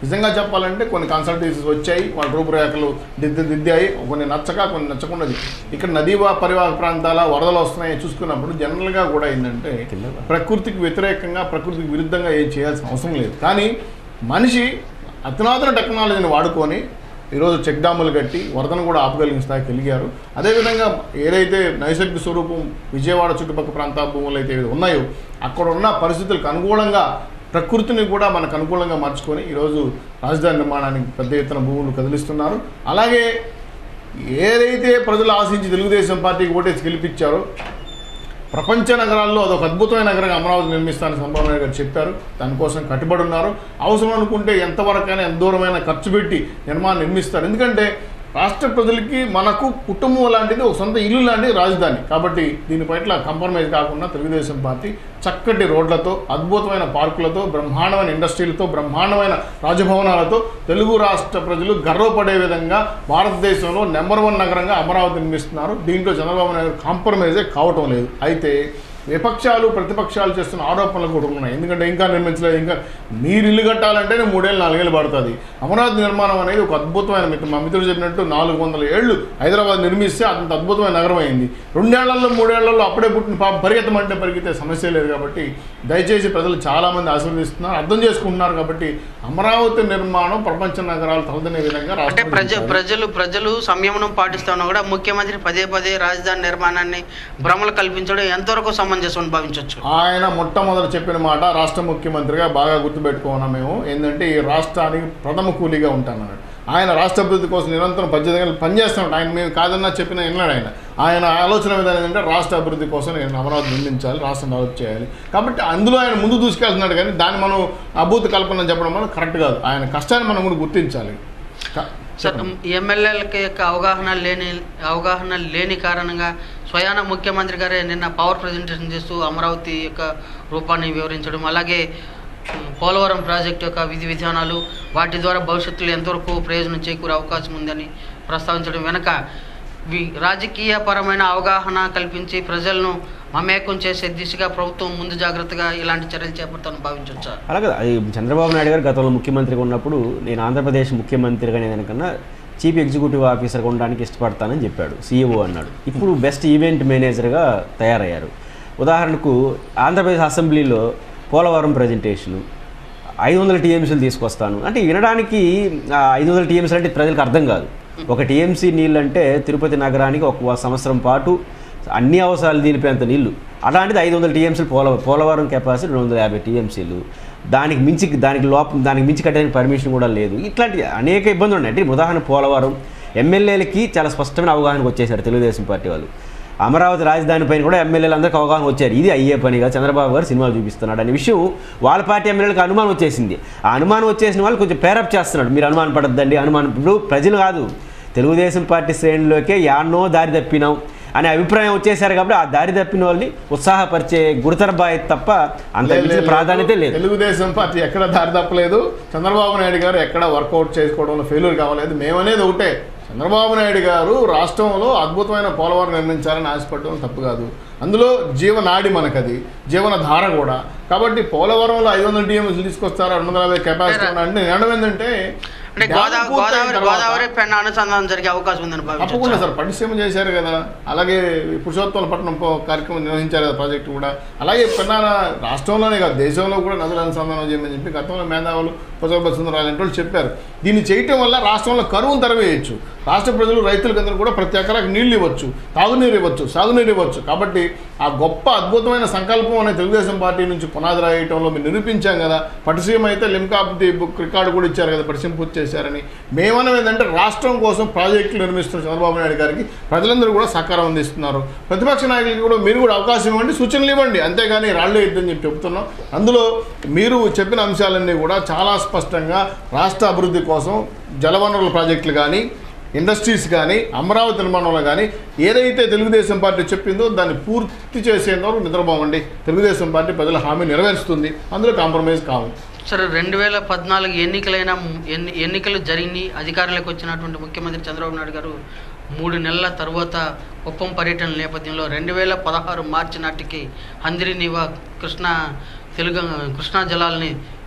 నిజంగా చెప్పాలంటే కొన్ని కన్సల్టెన్సీస్ వచ్చాయి వాళ్ళ రూపురేఖలు దిద్ది దిద్దాయి కొన్ని నచ్చక కొన్ని నచ్చకున్నది ఇక్కడ నదీ వా- పరివాహక ప్రాంతాల వరదలు వస్తున్నాయి చూసుకున్నప్పుడు జనరల్గా కూడా ఏంటంటే ప్రకృతికి వ్యతిరేకంగా ప్రకృతికి విరుద్ధంగా ఏం చేయాల్సిన అవసరం లేదు కానీ మనిషి అధునాతన టెక్నాలజీని వాడుకొని ఈరోజు చెక్ డ్యాములు కట్టి వరదను కూడా ఆపగలిగిన స్థాయికి వెలిగారు అదేవిధంగా ఏదైతే నైసర్గిక స్వరూపం విజయవాడ చుట్టుపక్కల ప్రాంత భూములు అయితే ఉన్నాయో అక్కడ ఉన్న పరిస్థితులకు అనుగుణంగా ప్రకృతిని కూడా మనకు అనుకూలంగా మార్చుకొని ఈరోజు రాజధాని నిర్మాణానికి పెద్ద ఎత్తున భూములు కదిలిస్తున్నారు అలాగే ఏదైతే ప్రజలు ఆశించి తెలుగుదేశం పార్టీకి ఓటేసి గెలిపించారో ప్రపంచ నగరాల్లో అదొక అద్భుతమైన నగరంగా అమరావతి నిర్మిస్తానని చంద్రబాబు నాయుడు గారు చెప్పారు దానికోసం కట్టుబడి ఉన్నారు అవసరం అనుకుంటే ఎంతవరకైనా ఎంత దూరమైనా ఖర్చు పెట్టి నిర్మాణం నిర్మిస్తారు ఎందుకంటే రాష్ట్ర ప్రజలకి మనకు కుటుంబం లాంటిది ఒక సొంత ఇల్లు లాంటిది రాజధాని కాబట్టి దీని పట్ల కంప్రమైజ్ కాకుండా తెలుగుదేశం పార్టీ చక్కటి రోడ్లతో అద్భుతమైన పార్కులతో బ్రహ్మాండమైన ఇండస్ట్రీలతో బ్రహ్మాండమైన రాజభవనాలతో తెలుగు రాష్ట్ర ప్రజలు గర్వపడే విధంగా భారతదేశంలో నెంబర్ వన్ నగరంగా అమరావతి నిర్మిస్తున్నారు దీంట్లో చంద్రబాబు నాయుడు కాంప్రమైజే కావటం లేదు అయితే విపక్షాలు ప్రతిపక్షాలు చేస్తున్న ఆరోపణలు కూడా ఉన్నాయి ఎందుకంటే ఇంకా నిర్మించలేదు ఇంకా మీరు ఇల్లు కట్టాలంటేనే మూడేళ్ళు నాలుగేళ్ళు పడుతుంది అమరావతి నిర్మాణం అనేది ఒక అద్భుతమైన మిత్రం మా మిత్రుడు చెప్పినట్టు నాలుగు వందల ఏళ్ళు హైదరాబాద్ నిర్మిస్తే అంత అద్భుతమైన నగరం అయింది రెండేళ్లలో మూడేళ్లలో అప్పుడే పుట్టిన పాప పరిగెత్తమంటే పరిగెత్తే సమస్య లేదు కాబట్టి దయచేసి ప్రజలు చాలామంది ఆశీర్వదిస్తున్నారు అర్థం చేసుకుంటున్నారు కాబట్టి అమరావతి నిర్మాణం ప్రపంచ నగరాలు తలదనే విధంగా అంటే రాష్ట్రం ప్రజ నిర్మించాలి. ప్రజలు ప్రజలు సంయమనం పాటిస్తున్నా కూడా ముఖ్యమంత్రి పదే పదే రాజధాని నిర్మాణాన్ని భ్రమలు కల్పించడం ఎంతవరకు సమంజసం అని భావించవచ్చు ఆయన మొట్టమొదటి చెప్పిన మాట రాష్ట్ర ముఖ్యమంత్రిగా బాగా గుర్తుపెట్టుకున్నాం మేము ఏంటంటే ఈ రాష్ట్రానికి ప్రథమ కూలీగా ఉంటానన్నాడు ఆయన రాష్ట్ర అభివృద్ధి కోసం నిరంతరం పద్దెనిమిది గంటలు పనిచేస్తున్నాడు ఆయన మేము కాదన్నా చెప్పిన విన్నాడు ఆయన ఆయన ఆలోచన విధానం ఏంటంటే రాష్ట్ర అభివృద్ధి కోసం నేను అమరావతి నిర్మించాలి రాష్ట్రం డెవలప్ చేయాలి కాబట్టి అందులో ఆయన ముందు దూసుకెళ్తున్నాడు కానీ దాన్ని మనం అభూత కల్పన చెప్పడం వల్ల కరెక్ట్ కాదు ఆయన కష్టాన్ని మనం కూడా గుర్తించాలి క- సార్ ఎమ్మెల్యేలకి యొక్క అవగాహన లేని అవగాహన లేని కారణంగా స్వయాన ముఖ్యమంత్రి గారే నిన్న పవర్ ప్రజెంటేషన్ చేస్తూ అమరావతి యొక్క రూపాన్ని వివరించడం అలాగే ఉమ్, పోలవరం ప్రాజెక్టు యొక్క విధి విధానాలు వాటి ద్వారా భవిష్యత్తులో ఎంతవరకు ప్రయోజనం చేకూరే అవకాశం ఉందని ప్రస్తావించడం వెనక వి రాజకీయపరమైన అవగాహన కల్పించి ప్రజలను మమేకం చేసే దిశగా ప్రభుత్వం ముందు జాగ్రత్తగా ఇలాంటి చర్యలు చేపడతామని భావించవచ్చా అలాగే అది చంద్రబాబు నాయుడు గారు గతంలో ముఖ్యమంత్రిగా ఉన్నప్పుడు నేను ఆంధ్రప్రదేశ్ ముఖ్యమంత్రిగా దానికన్నా చీఫ్ ఎగ్జిక్యూటివ్ ఆఫీసర్గా ఉండడానికి ఇష్టపడతానని చెప్పాడు సీఈఓ అన్నాడు ఇప్పుడు బెస్ట్ ఈవెంట్ మేనేజర్గా తయారయ్యారు ఉదాహరణకు ఆంధ్రప్రదేశ్ అసెంబ్లీలో పోలవరం ప్రజెంటేషను ఐదు వందల టీఎంసీలు తీసుకొస్తాను అంటే వినడానికి ఐదు వందల టీఎంసీలు అంటే ప్రజలకు అర్థం కాదు ఒక టీఎంసీ నీళ్ళు అంటే తిరుపతి నగరానికి ఒక సంవత్సరం పాటు అన్ని అవసరాలు దీనిపోయేంత నీళ్లు అలాంటిది ఐదు వందల టీఎంసీలు పోల పోలవరం కెపాసిటీ రెండు వందల యాభై టీఎంసీలు దానికి మించి దానికి లోపం దానికి మించి కట్టడానికి పర్మిషన్ కూడా లేదు ఇట్లాంటి అనేక ఇబ్బందులు ఉన్నాయి అంటే ఉదాహరణ పోలవరం ఎమ్మెల్యేలకి చాలా స్పష్టమైన అవగాహనకు వచ్చేసారు తెలుగుదేశం పార్టీ వాళ్ళు అమరావతి రాజధాని పైన కూడా ఎమ్మెల్యేలు అందరికీ అవగాహన వచ్చారు ఇది అయ్యే పనిగా చంద్రబాబు గారు సినిమా చూపిస్తున్నాడు అనే విషయం వాళ్ళ పార్టీ ఎమ్మెల్యేలకు అనుమానం వచ్చేసింది ఆ అనుమానం వచ్చేసిన వాళ్ళు కొంచెం పేరప్ చేస్తున్నాడు మీరు అనుమానం పడద్దండి అనుమానం ఇప్పుడు ప్రజలు కాదు తెలుగుదేశం పార్టీ శ్రేణిలోకే యాన్నో దారి తప్పినాం అనే అభిప్రాయం వచ్చేసారు కాబట్టి ఆ దారి తప్పిన వాళ్ళని ఉత్సాహపరిచే గురుతర బాధ్యత తప్ప అంత లేదు, మించిన లేదు, ప్రాధాన్యత లేదు తెలుగుదేశం పార్టీ ఎక్కడ దారి తప్పలేదు చంద్రబాబు నాయుడు గారు ఎక్కడ వర్కౌట్ చేసుకోవడంలో ఫెయిల్యూర్ కావలేదు మేమనేది ఒకటే చంద్రబాబు నాయుడు గారు రాష్ట్రంలో అద్భుతమైన పోలవరం నిర్మించాలని ఆశపడడం తప్పు కాదు అందులో జీవనాడి మనకది జీవన ధార కూడా కాబట్టి పోలవరంలో ఐదు వందల టీఎంసీలు తీసుకొస్తారా రెండు వందల యాభై కెపాసిటీ ఉన్నా అంటే నేను అనడం ఏంటంటే అంటే డ్యామ్ గోదావరి పూర్తయిన గోదావరి తర్వాత- గోదావరి పెన్న అనుసంధానం జరిగే అవకాశం ఉందని తప్పకుండా భావించవచ్చు సార్ పట్టిసీమ చేశారు కదా అలాగే పురుషోత్తమ పట్టణం పో- కార్యక్రమం నిర్వహించారు కదా ప్రాజెక్టు కూడా అలాగే పెన్నాన రాష్ట్రంలోనే కాదు దేశంలో కూడా నదుల అనుసంధానం చేయమని చెప్పి గతంలో మేధావులు పుజోబ సుందరాలు లాంటి వాళ్ళు చెప్పారు దీన్ని చేయటం వల్ల రాష్ట్రంలో కరువును తరవేయచ్చు రాష్ట్ర ప్రజలు రైతులకందరూ కూడా ప్రతి ఎకరాకు నీళ్లు ఇవ్వచ్చు తాగునీరు ఇవ్వచ్చు సాగునీరు ఇవ్వచ్చు కాబట్టి ఆ గొప్ప అద్భుతమైన సంకల్పం అనే తెలుగుదేశం పార్టీ నుంచి పునాది రాయటంలో మేము నిరూపించాం కదా పటిసీమ అయితే Limca of the book record కూడా ఇచ్చారు కదా పటిసీమ పూర్తి చేశారని మేమనం ఏంటంటే రాష్ట్రం కోసం ప్రాజెక్టులు నిర్మిస్తున్న చంద్రబాబు నాయుడు గారికి ప్రజలందరూ కూడా సహకారం అందిస్తున్నారు ప్రతిపక్ష నాయకులకి కూడా మీరు కూడా అవకాశం ఇవ్వండి సూచనలు ఇవ్వండి అంతేగాని రాళ్ళే ఇద్దని చెప్పి చెప్తున్నాం అందులో మీరు చెప్పిన అంశాలన్నీ కూడా చాలా స్పష్టంగా రాష్ట్ర అభివృద్ధి కోసం జలవనరుల ప్రాజెక్టులు కానీ ఇండస్ట్రీస్ కానీ అమరావతి నిర్మాణంలో కానీ ఏదైతే తెలుగుదేశం పార్టీ చెప్పిందో దాన్ని పూర్తి చేసేంత వరకు నిద్రపోవండి తెలుగుదేశం పార్టీ ప్రజల హామీ నెరవేరుస్తుంది అందులో కాంప్రమైజ్ కావు సరే రెండు వేల పద్నాలుగు ఎన్నికలైన ఎన్ని ఎన్నికలు జరిగి అధికారంలోకి వచ్చినటువంటి ముఖ్యమంత్రి చంద్రబాబు నాయుడు గారు మూడు నెలల తరువాత కుప్పం పర్యటన నేపథ్యంలో రెండు వేల పదహారు మార్చి నాటికి హందిరి నివా కృష్ణా తెలుగు కృష్ణా జలాల్ని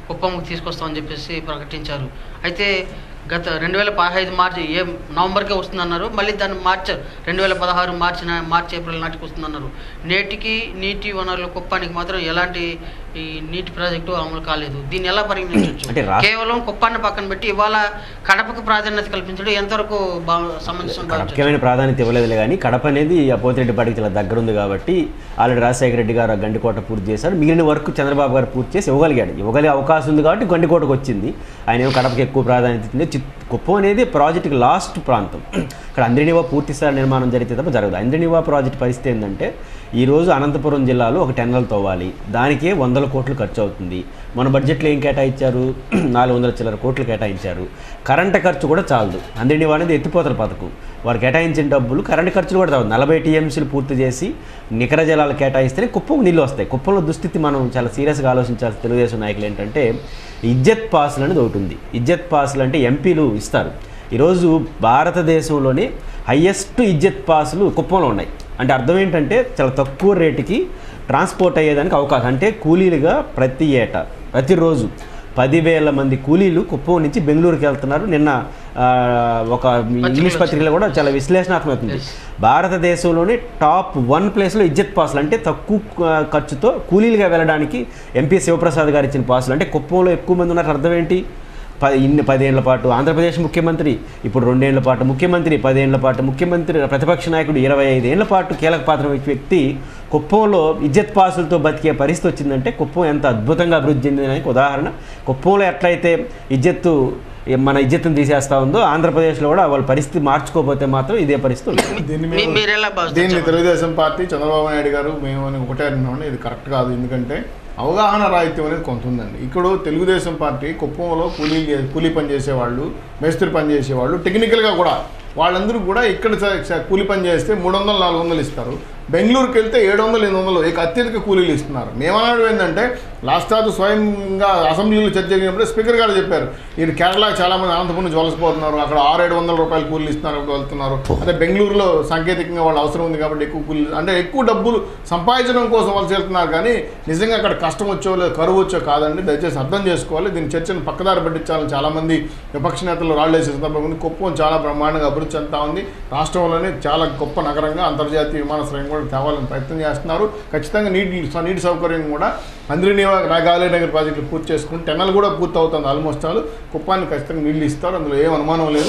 కుప్పంకు తీసుకొస్తామని చెప్పేసి ప్రకటించారు అయితే గత రెండు వేల పదహైదు మార్చి ఏ నవంబర్కే వస్తుందన్నారు మళ్ళీ దాన్ని మార్చ్ రెండు వేల పదహారు మార్చి నా- మార్చి ఏప్రిల్ నాటికి వస్తుందన్నారు నేటికి నీటి వనరుల కుప్పానికి మాత్రం ఎలాంటి ఈ నీటి ప్రాజెక్టు అమలు కాలేదు దీన్ని ఎలా పరిగణించవచ్చు అంటే రాష్ట్ర- కేవలం కుప్పాన్ని పక్కన పెట్టి ఇవాళ కడపకు ప్రాధాన్యత కల్పించడం ఎంతవరకు బా సమంజసం భావించవచ్చు ముఖ్యమైన ప్రాధాన్యత ఇవ్వలేదులే కానీ కడప అనేది ఆ పోతిరెడ్డిపాటికి చాలా దగ్గర ఉంది కాబట్టి ఆల్రెడీ రాజశేఖర రెడ్డి గారు ఆ గండికోట పూర్తి చేశారు మిగిలిన వర్క్ చంద్రబాబు గారు పూర్తి చేసి ఇవ్వగలిగాడు ఇవ్వగలిగే అవకాశం ఉంది కాబట్టి గండికోటకు వచ్చింది ఆయన ఏమో కడపకి ఎక్కువ ప్రాధాన్యత ఇచ్చింది చిత్ కుప్పం అనేది ప్రాజెక్టుకి లాస్ట్ ప్రాంతం ఇక్కడ అంద్రినివా పూర్తి స్థాయి నిర్మాణం జరిగితే తప్ప జరగదు అంద్రినివా ప్రాజెక్ట్ పరిస్థితి ఏంటంటే ఈరోజు అనంతపురం జిల్లాలో ఒక టెన్నెల్ తవ్వాలి దానికే వందల కోట్లు ఖర్చు అవుతుంది మన బడ్జెట్లో ఏం కేటాయించారు నాలుగు వందల చిల్లర కోట్లు కేటాయించారు కరెంట్ ఖర్చు కూడా చాలదు అందినివా అనేది ఎత్తిపోతల పథకం వారు కేటాయించిన డబ్బులు కరెంట్ ఖర్చులు కూడా చాలదు నలభై టీఎంసీలు పూర్తి చేసి నికర జలాలు కేటాయిస్తేనే కుప్పకు నీళ్ళు వస్తాయి కుప్పంలో దుస్థితి మనం చాలా సీరియస్గా ఆలోచించాల్సిన తెలుగుదేశం నాయకులు ఏంటంటే ఇజ్జత్ పాసులు అనేది ఒకటి ఉంది ఇజ్జత్ పాసులు అంటే ఎంపీలు ఇస్తారు ఈరోజు భారతదేశంలోనే హయ్యెస్ట్ ఇజ్జత్ పాసులు కుప్పంలో ఉన్నాయి అంటే అర్థం ఏంటంటే చాలా తక్కువ రేటుకి ట్రాన్స్పోర్ట్ అయ్యేదానికి అవకాశం అంటే కూలీలుగా ప్రతి ఏటా ప్రతిరోజు పదివేల మంది కూలీలు కుప్పం నుంచి బెంగళూరుకి వెళ్తున్నారు నిన్న ఆ, ఒక ఇంగ్లీష్ పత్రికలో కూడా చాలా విశ్లేషణాత్మకమవుతుంది భారతదేశంలోనే టాప్ వన్ ప్లేస్లో ఇజ్జత్ పాసులు అంటే తక్కువ ఆ, ఖర్చుతో కూలీలుగా వెళ్ళడానికి ఎంపీ శివప్రసాద్ గారు ఇచ్చిన పాసులు అంటే కుప్పంలో ఎక్కువ మంది ఉన్నారు అర్థం ఏంటి ప ఇన్ని పదేళ్ల పాటు ఆంధ్రప్రదేశ్ ముఖ్యమంత్రి ఇప్పుడు రెండేళ్ల పాటు ముఖ్యమంత్రి పదేళ్ల పాటు ముఖ్యమంత్రి ప్రతిపక్ష నాయకుడు ఇరవై ఐదేళ్ల పాటు కీలక పాత్ర వహించిన వ్యక్తి కుప్పంలో ఇజ్జత్ పాసులతో బతికే పరిస్థితి వచ్చిందంటే కుప్పం ఎంత అద్భుతంగా అభివృద్ధి చెందినదానికి ఉదాహరణ కుప్పంలో ఎట్లయితే ఇజ్జత్తు మన ఇజ్జత్తును తీసేస్తా ఉందో ఆంధ్రప్రదేశ్లో కూడా వాళ్ళ పరిస్థితి మార్చుకోకపోతే మాత్రం ఇదే పరిస్థితి ఉంటుంది దీన్ని మీ- మేము- మీరు ఎలా భావిస్తారు దీన్ని చెప్పండి. తెలుగుదేశం పార్టీ చంద్రబాబు నాయుడు గారు మేము అని ఒకటే అంటున్నామండి ఇది కరెక్ట్ కాదు ఎందుకంటే అవగాహన రాహిత్యం అనేది కొంత ఉందండి ఇక్కడ తెలుగుదేశం పార్టీ కుప్పంలో కూలీ కూలీ పని చేసేవాళ్ళు మేస్త్రి పని చేసేవాళ్ళు టెక్నికల్గా కూడా వాళ్ళందరూ కూడా ఇక్కడ స- స- కూలి పని చేస్తే మూడు వందలు నాలుగు వందలు ఇస్తారు బెంగళూరుకి వెళ్తే ఏడు వందలు ఎనిమిది వందలు ఇక అత్యధిక కూలీలు ఇస్తున్నారు మేమన్నాడు ఏంటంటే లాస్ట్ రాజు స్వయంగా అసెంబ్లీలో చర్చ జరిగినప్పుడు స్పీకర్ గారు చెప్పారు ఇది కేరళ చాలా మంది అనంతపురం నుంచి వలసపోతున్నారు అక్కడ ఆరు ఏడు వందల రూపాయలు కూలీలు ఇస్తున్నారు అక్కడ వెళ్తున్నారు అదే బెంగళూరులో సాంకేతికంగా వాళ్ళు అవసరం ఉంది కాబట్టి ఎక్కువ కూలీలు అంటే ఎక్కువ డబ్బులు సంపాదించడం కోసం వలస వెళ్తున్నారు కానీ నిజంగా అక్కడ కష్టం వచ్చో లేదా కరువు వచ్చో కాదండి దయచేసి అర్థం చేసుకోవాలి దీని చర్చను పక్కదారి పట్టించాలని చాలామంది విపక్ష నేతలు రాళ్ళేసే సందర్భం ఉంది కుప్పం చాలా బ్రహ్మాండంగా అభివృద్ధి చెందుతా ఉంది రాష్ట్రంలోనే చాలా గొప్ప నగరంగా అంతర్జాతీయ విమానాశ్రయం కూడా తేవాలని ప్రయత్నం చేస్తున్నారు ఖచ్చితంగా నీటి నీటి సౌకర్యం కూడా అందరినీవా నాగాలయ నగర్ ప్రాజెక్టులు పూర్తి చేసుకుని టెన్నల్ కూడా పూర్తి అవుతుంది ఆల్మోస్ట్ ఆల్ కుప్పాన్ని ఖచ్చితంగా నీళ్ళు ఇస్తారు అందులో ఏం అనుమానం లేదు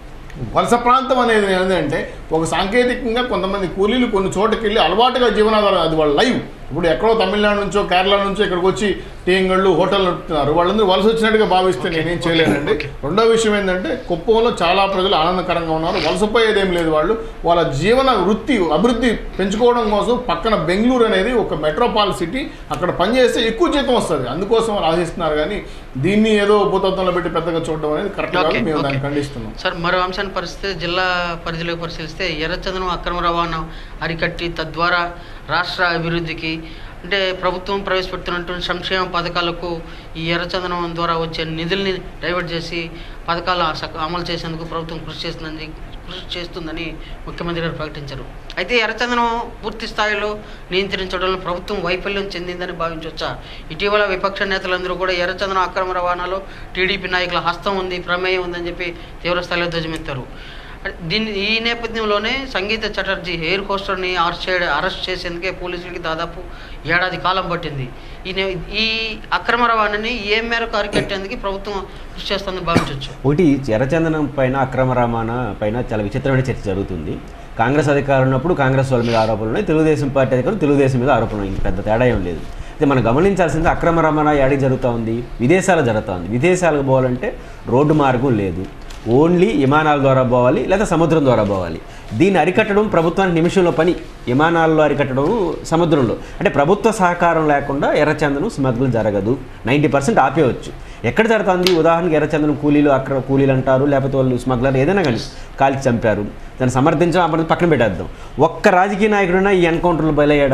వలస ప్రాంతం అనేది ఏంటంటే ఒక సాంకేతికంగా కొంతమంది కూలీలు కొన్ని చోటుకి వెళ్ళి అలవాటుగా జీవనాధారం అది వాళ్ళ లైవ్ ఇప్పుడు ఎక్కడో తమిళనాడు నుంచో కేరళ నుంచో ఇక్కడికి వచ్చి టీంగళ్ళు హోటల్ నడుపుతున్నారు వాళ్ళందరూ వలస వచ్చినట్టుగా భావిస్తే నేనేం చేయలేనండి రెండో విషయం ఏంటంటే కుప్పంలో చాలా ప్రజలు ఆనందకరంగా ఉన్నారు వలసపోయేది ఏం లేదు వాళ్ళు వాళ్ళ జీవన వృత్తి అభివృద్ధి పెంచుకోవడం కోసం పక్కన బెంగళూరు అనేది ఒక మెట్రోపాల్ సిటీ అక్కడ పనిచేస్తే ఎక్కువ జీతం వస్తుంది అందుకోసం వాళ్ళు ఆశిస్తున్నారు కానీ దీన్ని ఏదో భూతత్వంలో పెట్టి పెద్దగా చూడడం అనేది కరెక్ట్ కాదు Okay, మేము okay. దాన్ని ఖండిస్తున్నాం సార్ మరో అంశాన్ని పరిస్థితి జిల్లా పరిధిలోకి పరిశీలిస్తే ఎర్రచందనం అక్రమ రవాణా అరికట్టి తద్వారా రాష్ట్ర అభివృద్ధికి అంటే ప్రభుత్వం ప్రవేశపెడుతున్నటువంటి సంక్షేమ పథకాలకు ఈ ఎర్రచందనం ద్వారా వచ్చే నిధుల్ని డైవర్ట్ చేసి పథకాలు సక- అమలు చేసేందుకు ప్రభుత్వం కృషి చేస్తుందని కృషి చేస్తుందని ముఖ్యమంత్రి గారు ప్రకటించారు అయితే ఎర్రచందనం పూర్తి స్థాయిలో నియంత్రించడంలో ప్రభుత్వం వైఫల్యం చెందిందని భావించవచ్చా ఇటీవల విపక్ష నేతలందరూ కూడా ఎర్రచందనం అక్రమ రవాణాలో టీడీపీ నాయకుల హస్తం ఉంది ప్రమేయం ఉందని చెప్పి తీవ్రస్థాయిలో ధ్వజమెత్తారు దీని ఈ నేపథ్యంలోనే సంగీత చటర్జీ ఎయిర్ హోస్టర్ని అరెస్ట్ చేయ అరెస్ట్ చేసేందుకే పోలీసులకి దాదాపు ఏడాది కాలం పట్టింది ఈ నే- ఈ అక్రమ రవాణాని ఏ మేరకు అరికట్టేందుకు ప్రభుత్వం కృషి చేస్తుందని భావించవచ్చు ఒకటి ఎర్రచందనం పైన అక్రమ రవాణా పైన చాలా విచిత్రమైన చర్చ జరుగుతుంది కాంగ్రెస్ అధికారం ఉన్నప్పుడు కాంగ్రెస్ వాళ్ళ మీద ఆరోపణలు ఉన్నాయి తెలుగుదేశం పార్టీ అధికారులు తెలుగుదేశం మీద ఆరోపణలు ఉన్నాయి. ఇంక పెద్ద తేడా ఏం లేదు అయితే మనం గమనించాల్సింది అక్రమ రవాణా యాడికి జరుగుతూ ఉంది విదేశాలు జరుగుతూ ఉంది విదేశాలకు పోవాలంటే రోడ్డు మార్గం లేదు ఓన్లీ విమానాల ద్వారా పోవాలి లేదా సముద్రం ద్వారా పోవాలి దీన్ని అరికట్టడం ప్రభుత్వానికి నిమిషంలో పని విమానాల్లో అరికట్టడం సముద్రంలో అంటే ప్రభుత్వ సహకారం లేకుండా ఎర్రచందనం స్మగ్లింగ్ జరగదు నైంటీ పర్సెంట్ ఆపేయవచ్చు ఎక్కడ జరుగుతుంది ఉదాహరణకి ఎర్రచందనం కూలీలు అక్కడ కూలీలు అంటారు లేకపోతే వాళ్ళు స్మగ్లర్ ఏదైనా కానీ కాల్చి చంపారు దాన్ని సమర్థించడం అప్పుడు పక్కన పెట్టేద్దాం ఒక్క రాజకీయ నాయకుడైనా ఈ ఎన్కౌంటర్లు బలయ్యాడా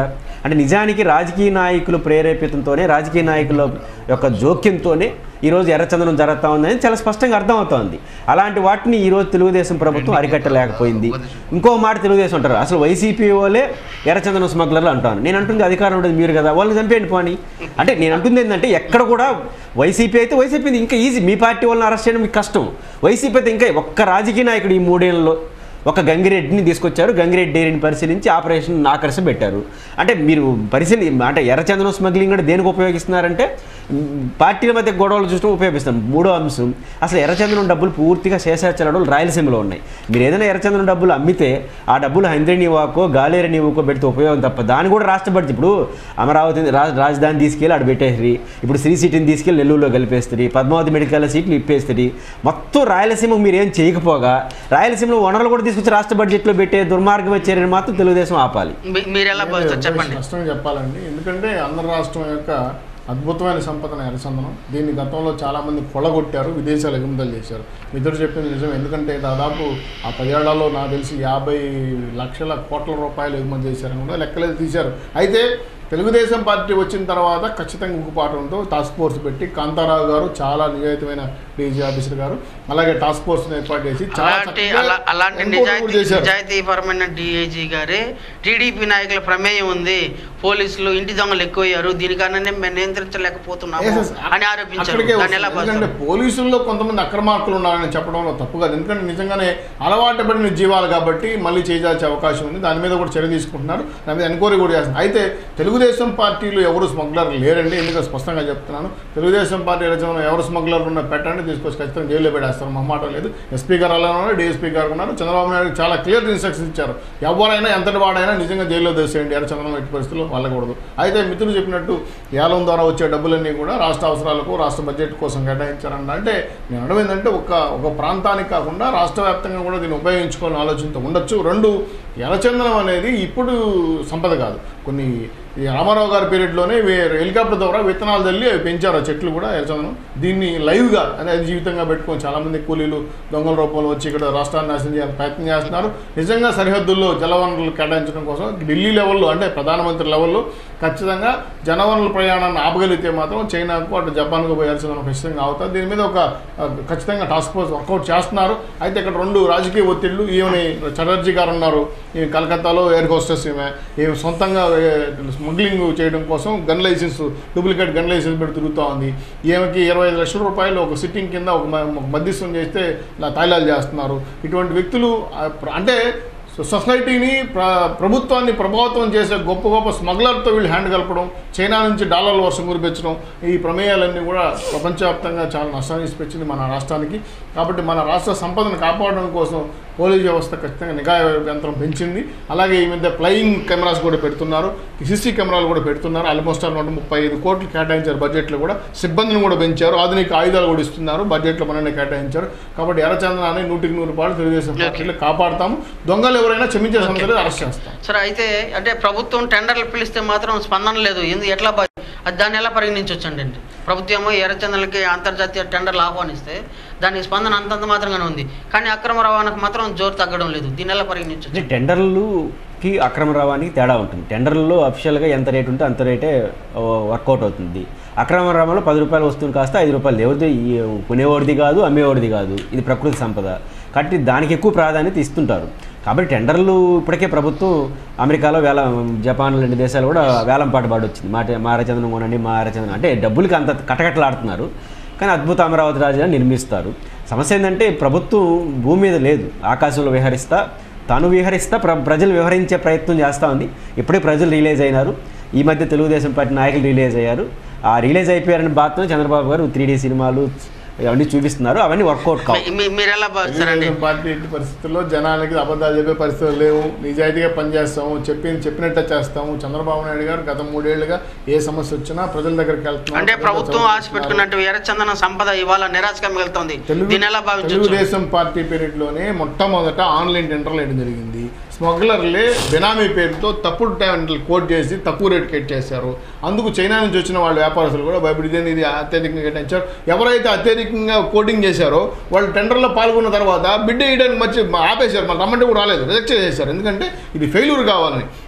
అంటే నిజానికి రాజకీయ నాయకులు ప్రేరేపితంతోనే రాజకీయ నాయకుల యొక్క జోక్యంతోనే ఈరోజు ఎర్రచందనం జరుగుతూ ఉందని చాలా స్పష్టంగా అర్థమవుతోంది అలాంటి వాటిని ఈరోజు తెలుగుదేశం ప్రభుత్వం అరికట్టలేకపోయింది ఇంకో మాట తెలుగుదేశం అంటారు అసలు వైసీపీ వాళ్ళే ఎర్రచందనం స్మగ్లర్లు అంటాను నేను అంటుంది అధికారం ఉండదు మీరు కదా వాళ్ళని చంపేయండి పోని అంటే నేను అంటుంది ఏంటంటే ఎక్కడ కూడా వైసీపీ అయితే వైసీపీ ఇంకా ఈజీ మీ పార్టీ వాళ్ళని అరెస్ట్ చేయడం మీకు కష్టం వైసీపీ అయితే ఇంకా ఒక్క రాజకీయ నాయకుడు ఈ మూడేళ్ళలో ఒక గంగిరెడ్డిని తీసుకొచ్చారు గంగిరెడ్డి డైరీని పరిశీలించి ఆపరేషన్ ఆకర్ష పెట్టారు అంటే మీరు పరిశీలి అంటే ఎర్రచందనం స్మగ్లింగ్ కూడా దేనికి ఉపయోగిస్తున్నారంటే మ్, పార్టీల మధ్య గొడవలు చూస్తూ ఉపయోగిస్తాం మూడో అంశం అసలు ఎర్రచందనం డబ్బులు పూర్తిగా శేషాచలం రాయలసీమలో ఉన్నాయి మీరు ఏదైనా ఎర్రచందనం డబ్బులు అమ్మితే ఆ డబ్బులు హైంద్రనీవాకో గాలేరు నీవుకో పెడితే ఉపయోగం తప్ప దాన్ని కూడా రాష్ట్ర బడ్జెట్ ఇప్పుడు అమరావతి రా రాజధాని తీసుకెళ్ళి ఆడ పెట్టేసి ఇప్పుడు శ్రీ సిటీని తీసుకెళ్ళి నెల్లూరులో కలిపేస్తుంది పద్మావతి మెడికల్ సీట్లు ఇప్పేస్తుంది మొత్తం రాయలసీమకు మీరు ఏం చేయకపోగా రాయలసీమలో వనరులు కూడా తీసుకొచ్చి రాష్ట్ర బడ్జెట్లో పెట్టే దుర్మార్గం చర్యను మాత్రం తెలుగుదేశం ఆపాలి మీ- మీరు ఎలా భావిస్తారు చెప్పండి స్పష్టంగా చెప్పాలండి ఎందుకంటే ఆంధ్ర రాష్ట్రం యొక్క అద్భుతమైన సంపదన ఎర్రచందనం దీన్ని గతంలో చాలామంది కొల్లగొట్టారు విదేశాలు ఎగుమతులు చేశారు మిత్రుడు చెప్పింది నిజం ఎందుకంటే దాదాపు ఆ పదేళ్లలో నాకు తెలిసి యాభై లక్షల కోట్ల రూపాయలు ఎగుమతి చేశారని కూడా లెక్కలేదు తీశారు అయితే తెలుగుదేశం పార్టీ వచ్చిన తర్వాత ఖచ్చితంగా ఉక్కుపాటంతో టాస్క్ ఫోర్స్ పెట్టి కాంతారావు గారు చాలా నిజాయితీమైన డీజీ ఆఫీసర్ గారు అలాగే టాస్క్ ఫోర్స్ ఏర్పాటు చేసి చాలా అలాంటి చక్కగా అలా- అలాంటి enquire కూడా నిజాయితీ చేశారు. నిజాయితీపరమైన డిఐజీ గారే టీడీపీ నాయకుల ప్రమేయం ఉంది పోలీసులు ఇంటి దొంగలు ఎక్కువయ్యారు దీనికన్నా మేము నియంత్రించలేకపోతున్నాము Yes, yes. అని ఆరోపించారు అక్కడికే దాన్ని ఎలా వస్తుంది. ఎందుకంటే భావిస్తారు పోలీసుల్లో కొంతమంది అక్రమార్కులు ఉన్నారని చెప్పడంలో తప్పు కాదు ఎందుకంటే నిజంగానే అలవాటు పడిన జీవాలు కాబట్టి మళ్ళీ చేయాల్సే అవకాశం ఉంది దాని మీద కూడా చర్య తీసుకుంటున్నారు దాని మీద ఎంక్వైరీ కూడా చేస్తున్నారు అయితే తెలుగుదేశం పార్టీలో ఎవరు స్మగ్లర్ లేరండి ఎందుకంటే స్పష్టంగా చెప్తున్నాను తెలుగుదేశం పార్టీ రచన ఎవరు స్మగ్లర్ ఉన్న పెట్టండి తీసుకొచ్చి ఖచ్చితంగా జైల్లో పెట్టేస్తారు మొహమాట లేదు ఎస్పీ గారు అలా ఉన్నారు డిఎస్పీ గారు ఉన్నారు చంద్రబాబు నాయుడు చాలా క్లియర్ ఇన్స్ట్రక్షన్స్ ఇచ్చారు ఎవరైనా ఎంతటి వాడైనా నిజంగా జైల్లో దోసేయండి ఎర్ర చంద్రబాబు ఎట్టి పరిస్థితుల్లో వెళ్ళకూడదు అయితే మిత్రులు చెప్పినట్టు ఏలం ద్వారా వచ్చే డబ్బులన్నీ కూడా రాష్ట్ర అవసరాలకు రాష్ట్ర బడ్జెట్ కోసం కేటాయించారన్న అంటే నేను అనడం ఏంటంటే ఒక ఒక ప్రాంతానికి కాకుండా రాష్ట్ర వ్యాప్తంగా కూడా దీన్ని ఉపయోగించుకోవాలని ఆలోచనతో ఉండొచ్చు రెండు ఎర్రచందనం అనేది ఇప్పుడు సంపద కాదు కొన్ని ఈ రామారావు గారి పీరియడ్లోనే వే- హెలికాప్టర్ ద్వారా విత్తనాలు తల్లి అవి పెంచారు ఆ చెట్లు కూడా ఎర్రచందనం దీన్ని లైవ్గా అనేది జీవితంగా పెట్టుకొని చాలామంది కూలీలు దొంగల రూపంలో వచ్చి ఇక్కడ రాష్ట్రాన్ని నాశనం చేయాలని ప్రయత్నం చేస్తున్నారు నిజంగా సరిహద్దుల్లో జలవనరులు కేటాయించడం కోసం ఢిల్లీ లెవెల్లో అంటే ప్రధానమంత్రి లెవెల్లో ఖచ్చితంగా జనవనరుల ప్రయాణాన్ని ఆపగలిగితే మాత్రం చైనాకు అటు జపాన్కు పోయాల్సిన ఖచ్చితంగా అవుతుంది దీని మీద ఒక ఆ, ఖచ్చితంగా టాస్క్ ఫోర్స్ వర్కౌట్ చేస్తున్నారు అయితే ఇక్కడ రెండు రాజకీయ ఒత్తిళ్లు ఈమెని చటర్జీ గారు ఉన్నారు ఈమె కలకత్తాలో ఎయిర్ హోస్టెస్ ఈమె ఈమె సొంతంగా ఏ, స్మగ్లింగ్ చేయడం కోసం gun licence duplicate gun licence పెట్టి తిరుగుతూ ఉంది ఈమెకి ఇరవై ఐదు లక్షల రూపాయలు ఒక సిట్టింగ్ కింద ఒక మ- ఒక మధ్యస్థం చేస్తే ఇలా తాయిలాలు చేస్తున్నారు ఇటువంటి వ్యక్తులు ఆ, ప్ర- అంటే సో సొసైటీని ప్ర ప్రభుత్వాన్ని ప్రభావితం చేసే గొప్ప గొప్ప స్మగ్లర్తో వీళ్ళు హ్యాండ్ కలపడం చైనా నుంచి డాలర్ల వర్షం కురిపించడం ఈ ప్రమేయాలన్నీ కూడా ప్రపంచవ్యాప్తంగా చాలా నష్టాన్ని తీసుకొచ్చింది మన రాష్ట్రానికి కాబట్టి మన రాష్ట్ర సంపదను కాపాడడం కోసం పోలీస్ వ్యవస్థ ఖచ్చితంగా నిఘా యంత్రం పెంచింది అలాగే ఈ మధ్య ఫ్లయింగ్ కెమెరాస్ కూడా పెడుతున్నారు సీసీ కెమెరాలు కూడా పెడుతున్నారు ఆల్మోస్ట్ ఆల్ నూట ముప్పై ఐదు కోట్లు కేటాయించారు బడ్జెట్లో కూడా సిబ్బందిని కూడా పెంచారు ఆధునిక ఆయుధాలు కూడా ఇస్తున్నారు బడ్జెట్లో మనల్ని కేటాయించారు కాబట్టి ఎర్రచందనాన్ని నూటికి నూరు రూపాయలు తెలుగుదేశం పార్టీలో కాపాడుతాము దొంగలు ఎవరైనా క్షమించే సమస్యలు అరెస్ట్ చేస్తాం సరే అయితే అంటే ప్రభుత్వం టెండర్లు పిలిస్తే మాత్రం స్పందన లేదు ఎందుకు ఎట్లా భా- అది దాన్ని ఎలా పరిగణించవచ్చండి అండి ప్రభుత్వం ఏమో ఎర్రచందలకి అంతర్జాతీయ టెండర్లు ఆహ్వానిస్తే దానికి స్పందన అంతంత మాత్రంగానే ఉంది కానీ అక్రమ రవాణాకు మాత్రం జోరు తగ్గడం లేదు దీన్ని ఎలా పరిగణించవచ్చు అంటే టెండర్లుకి అక్రమ రవాణాకి తేడా ఉంటుంది టెండర్లలో అఫిషియల్గా ఎంత రేట్ ఉంటే అంత రేటే వర్కౌట్ అవుతుంది అక్రమ రవాణాలో పది రూపాయలు వస్తుంది కాస్త ఐదు రూపాయలు ఎవరిది ఈ కొనేవాడిది కాదు అమ్మేవాడిది కాదు ఇది ప్రకృతి సంపద కాబట్టి దానికి ఎక్కువ ప్రాధాన్యత ఇస్తుంటారు కాబట్టి టెండర్లు ఇప్పటికే ప్రభుత్వం అమెరికాలో వేల జపాన్ లాంటి దేశాలు కూడా వేలం పాటు పాటు వచ్చింది మా మారచందనం కొనండి మారచందనం అంటే డబ్బులకి అంత కటకటలాడుతున్నారు కానీ అద్భుత అమరావతి రాజధాని నిర్మిస్తారు సమస్య ఏంటంటే ప్రభుత్వం భూమి మీద లేదు ఆకాశంలో విహరిస్తా తాను విహరిస్తా ప్ర ప్రజలు వివరించే ప్రయత్నం చేస్తూ ఉంది ఇప్పుడే ప్రజలు రిలీజ్ అయినారు ఈ మధ్య తెలుగుదేశం పార్టీ నాయకులు రిలీజ్ అయ్యారు ఆ రిలీజ్ అయిపోయారని బాధతో చంద్రబాబు గారు త్రీ డీ సినిమాలు అవన్నీ చూపిస్తున్నారు అవన్నీ వర్కౌట్ కావు మీ- మీ- మీరు ఎలా భావిస్తారండి తెలుగుదేశం పార్టీ ఎట్టి పరిస్థితుల్లో జనానికి అబద్ధాలు చెప్పే పరిస్థితులు లేవు నిజాయితీగా పనిచేస్తాము చెప్పి చెప్పినట్టే చేస్తాము చంద్రబాబు నాయుడు గారు గత మూడేళ్లుగా ఏ సమస్య వచ్చినా ప్రజల దగ్గరికి వెళ్తున్నారు అంటే ప్రజలతో ప్రభుత్వం ఆశ చర్చిస్తున్నారు. పెట్టుకున్నట్టు ఎర్రచందన సంపద ఇవాళ నిరాశగా మిగులుతోంది తెలుగు దీన్ని ఎలా భావించవచ్చు తెలుగుదేశం పార్టీ పీరియడ్లోనే మొట్టమొదట ఆన్లైన్ టెండర్లు వేయడం జరిగింది స్మగ్లర్లే బెనామీ పేరుతో తప్పుడు టెండర్లు కోట్ చేసి తక్కువ రేట్ కట్ చేశారు అందుకు చైనా నుంచి వచ్చిన వాళ్ళ వ్యాపారస్తులు కూడా భయపడి ఇదేంది ఇది అత్యధికంగా కేటాయించారు ఎవరైతే అత్యధికంగా కోటింగ్ చేశారో వాళ్ళు టెండర్లో పాల్గొన్న తర్వాత బిడ్డ వేయడానికి మర్చి ఆపేశారు మన రమ్మంటే కూడా రాలేదు రిజెక్ట్ చేశారు ఎందుకంటే ఇది ఫెయిల్యూర్ కావాలని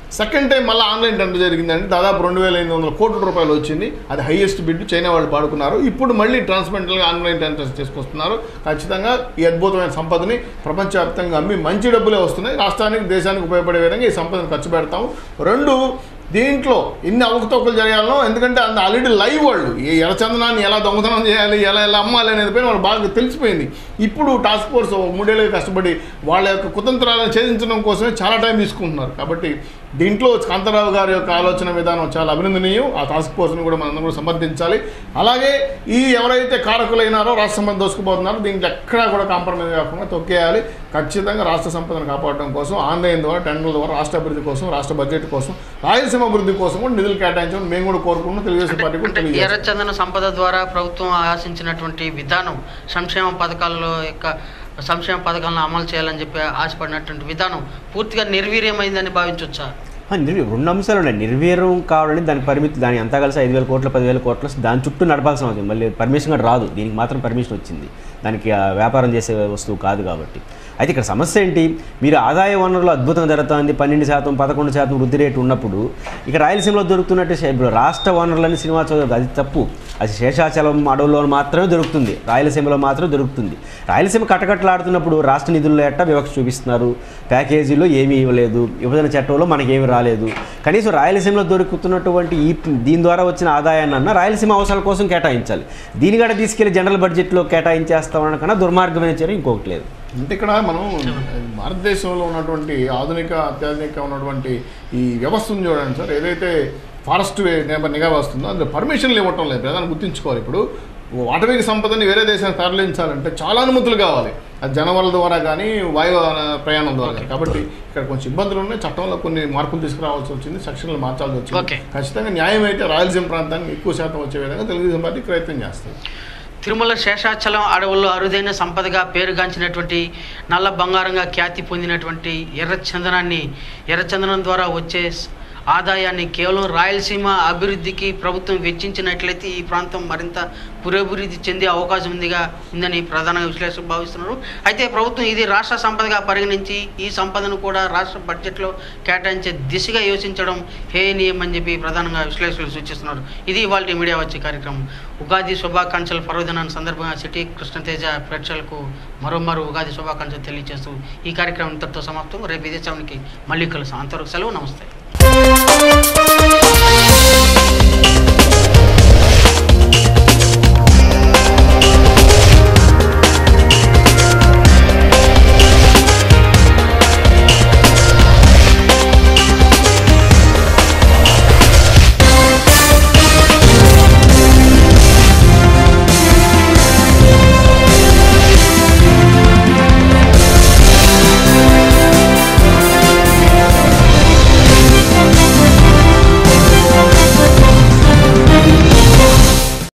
సెకండ్ టైం మళ్ళీ ఆన్లైన్ టెండర్ జరిగిందండి దాదాపు రెండు వేల ఎనిమిది వందల కోట్ల రూపాయలు వచ్చింది అది హైయెస్ట్ బిడ్ చైనా వాళ్ళు పాడుకున్నారు ఇప్పుడు మళ్ళీ ట్రాన్స్మెంటల్గా ఆన్లైన్ టెండర్స్ చేసుకొస్తున్నారు ఖచ్చితంగా ఈ అద్భుతమైన సంపదని ప్రపంచవ్యాప్తంగా అమ్మి మంచి డబ్బులే వస్తున్నాయి రాష్ట్రానికి దేశానికి ఉపయోగపడే విధంగా ఈ సంపదను ఖర్చు పెడతాము రెండు దీంట్లో ఎన్ని అవకతవకలు జరగాలనో ఎందుకంటే అంత ఆల్రెడీ లైవ్ వాళ్ళు ఈ ఎర్రచందనాన్ని ఎలా దొంగతనం చేయాలి ఎలా ఎలా అమ్మాలి అనేది పైన వాళ్ళు బాగా తెలిసిపోయింది ఇప్పుడు టాస్క్ ఫోర్స్ ఒక మూడేళ్ళకి కష్టపడి వాళ్ళ యొక్క కుతంత్రాలను ఛేదించడం కోసమే చాలా టైం తీసుకుంటున్నారు కాబట్టి దీంట్లో కాంతారావు గారి యొక్క ఆలోచన విధానం చాలా అభినందనీయం ఆ టాస్క్ ఫోర్స్ని కూడా మనందరం కూడా సమర్థించాలి అలాగే ఈ ఎవరైతే కారకులైనారో రాష్ట్ర సంపద దోసుకుపోతున్నారో దీంట్లో ఎక్కడా కూడా కాంప్రమైజ్ కాకుండా తొక్కేయాలి ఖచ్చితంగా రాష్ట్ర సంపదను కాపాడడం కోసం ఆన్లైన్ ద్వారా టెండర్ల ద్వారా రాష్ట్ర అభివృద్ధి కోసం రాష్ట్ర బడ్జెట్ కోసం రాయలసీమ అభివృద్ధి కోసం కూడా నిధులు కేటాయించడం మేము కూడా కోరుకుంటున్నాం తెలుగుదేశం పార్టీ కూడా అంటే తెలియజేస్తాం ఎర్రచందన సంపద ద్వారా ప్రభుత్వం ఆశించినటువంటి విధానం సంక్షేమ పథకాల్లో యొక్క సంక్షేమ పథకాలను అమలు చేయాలని చెప్పి ఆశపడినటువంటి విధానం పూర్తిగా నిర్వీర్యమైందని భావించవచ్చా ఆ, నిర్వీ రెండు అంశాలు ఉన్నాయి నిర్వీర్యం కావాలని దానికి పరిమితి దాని అంతా కలిసి ఐదు వేల కోట్ల పదివేల కోట్ల దాని చుట్టూ నడపాల్సిన అవసరం మళ్ళీ పర్మిషన్ కూడా రాదు దీనికి మాత్రం పర్మిషన్ వచ్చింది దానికి ఆ, వ్యాపారం చేసే వస్తువు కాదు కాబట్టి అయితే ఇక్కడ సమస్య ఏంటి మీరు ఆదాయ వనరులు అద్భుతంగా జరుగుతుంది పన్నెండు శాతం పదకొండు శాతం వృద్ధి రేటు ఉన్నప్పుడు ఇక రాయలసీమలో దొరుకుతున్నట్టు శే- ఇప్పుడు రాష్ట్ర వనరులని సినిమా చదువు అది తప్పు అది శేషాచలం అడవుల్లో మాత్రమే దొరుకుతుంది రాయలసీమలో మాత్రమే దొరుకుతుంది రాయలసీమ కటకట్లాడుతున్నప్పుడు రాష్ట్ర నిధుల్లో ఎట్ట వివక్ష చూపిస్తున్నారు ప్యాకేజీలో ఏమీ ఇవ్వలేదు విభజన చట్టంలో మనకేమీ రాలేదు కనీసం రాయలసీమలో దొరుకుతున్నటువంటి ఈ దీని ద్వారా వచ్చిన ఆదాయాన్ని అన్న రాయలసీమ అవసరాల కోసం కేటాయించాలి దీని కూడా తీసుకెళ్లి జనరల్ బడ్జెట్లో కేటాయించేస్తామన్న కన్నా దుర్మార్గమైన చర్య ఇంకొకటి లేదు అంటే ఇక్కడ మనం భారతదేశంలో ఉన్నటువంటి ఆధునిక అత్యాధునిక ఉన్నటువంటి ఈ వ్యవస్థను చూడండి సార్ ఏదైతే ఫారెస్ట్ నిఘా నిఘా వస్తుందో అందులో పర్మిషన్లు ఇవ్వటం లేదు ప్రధాని గుర్తుంచుకోవాలి ఇప్పుడు అటవీ సంపదని వేరే దేశానికి తరలించాలంటే చాలా అనుమతులు కావాలి అది జనవరాల ద్వారా కానీ వాయు ప్రయాణం ద్వారా కానీ కాబట్టి ఇక్కడ కొంచెం ఇబ్బందులు ఉన్నాయి చట్టంలో కొన్ని మార్పులు తీసుకురావాల్సి వచ్చింది సెక్షన్లు మార్చాల్సి Okay. వచ్చింది ఖచ్చితంగా న్యాయం అయితే రాయలసీమ ప్రాంతానికి ఎక్కువ శాతం వచ్చే విధంగా తెలుగుదేశం పార్టీ ప్రయత్నం చేస్తుంది తిరుమల శేషాచలం అడవుల్లో అరుదైన సంపదగా పేరుగాంచినటువంటి నల్ల బంగారంగా ఖ్యాతి పొందినటువంటి ఎర్రచందనాన్ని ఎర్రచందనం ద్వారా వచ్చే స్- ఆదాయాన్ని కేవలం రాయలసీమ అభివృద్ధికి ప్రభుత్వం వెచ్చించినట్లయితే ఈ ప్రాంతం మరింత పురోభివృద్ధి చెందే అవకాశం ఉందిగా ఉందని ప్రధాన విశ్లేషకులు భావిస్తున్నారు అయితే ప్రభుత్వం ఇది రాష్ట్ర సంపదగా పరిగణించి ఈ సంపదను కూడా రాష్ట్ర బడ్జెట్లో కేటాయించే దిశగా యోచించడం హేయనీయం అని చెప్పి ప్రధానంగా విశ్లేషకులు సూచిస్తున్నారు ఇది ఇవాళ మీడియా వచ్చే కార్యక్రమం ఉగాది శుభాకాంక్షలు పర్వదినాన్ని సందర్భంగా సిటీ కృష్ణతేజ ప్రేక్షకులకు మరోమారు ఉగాది శుభాకాంక్షలు తెలియజేస్తూ ఈ కార్యక్రమం ఇంతటితో సమాప్తం రేపు ఇదే సమయానికి మళ్ళీ కలుస్తాం అంతవరకు సెలవు నమస్తే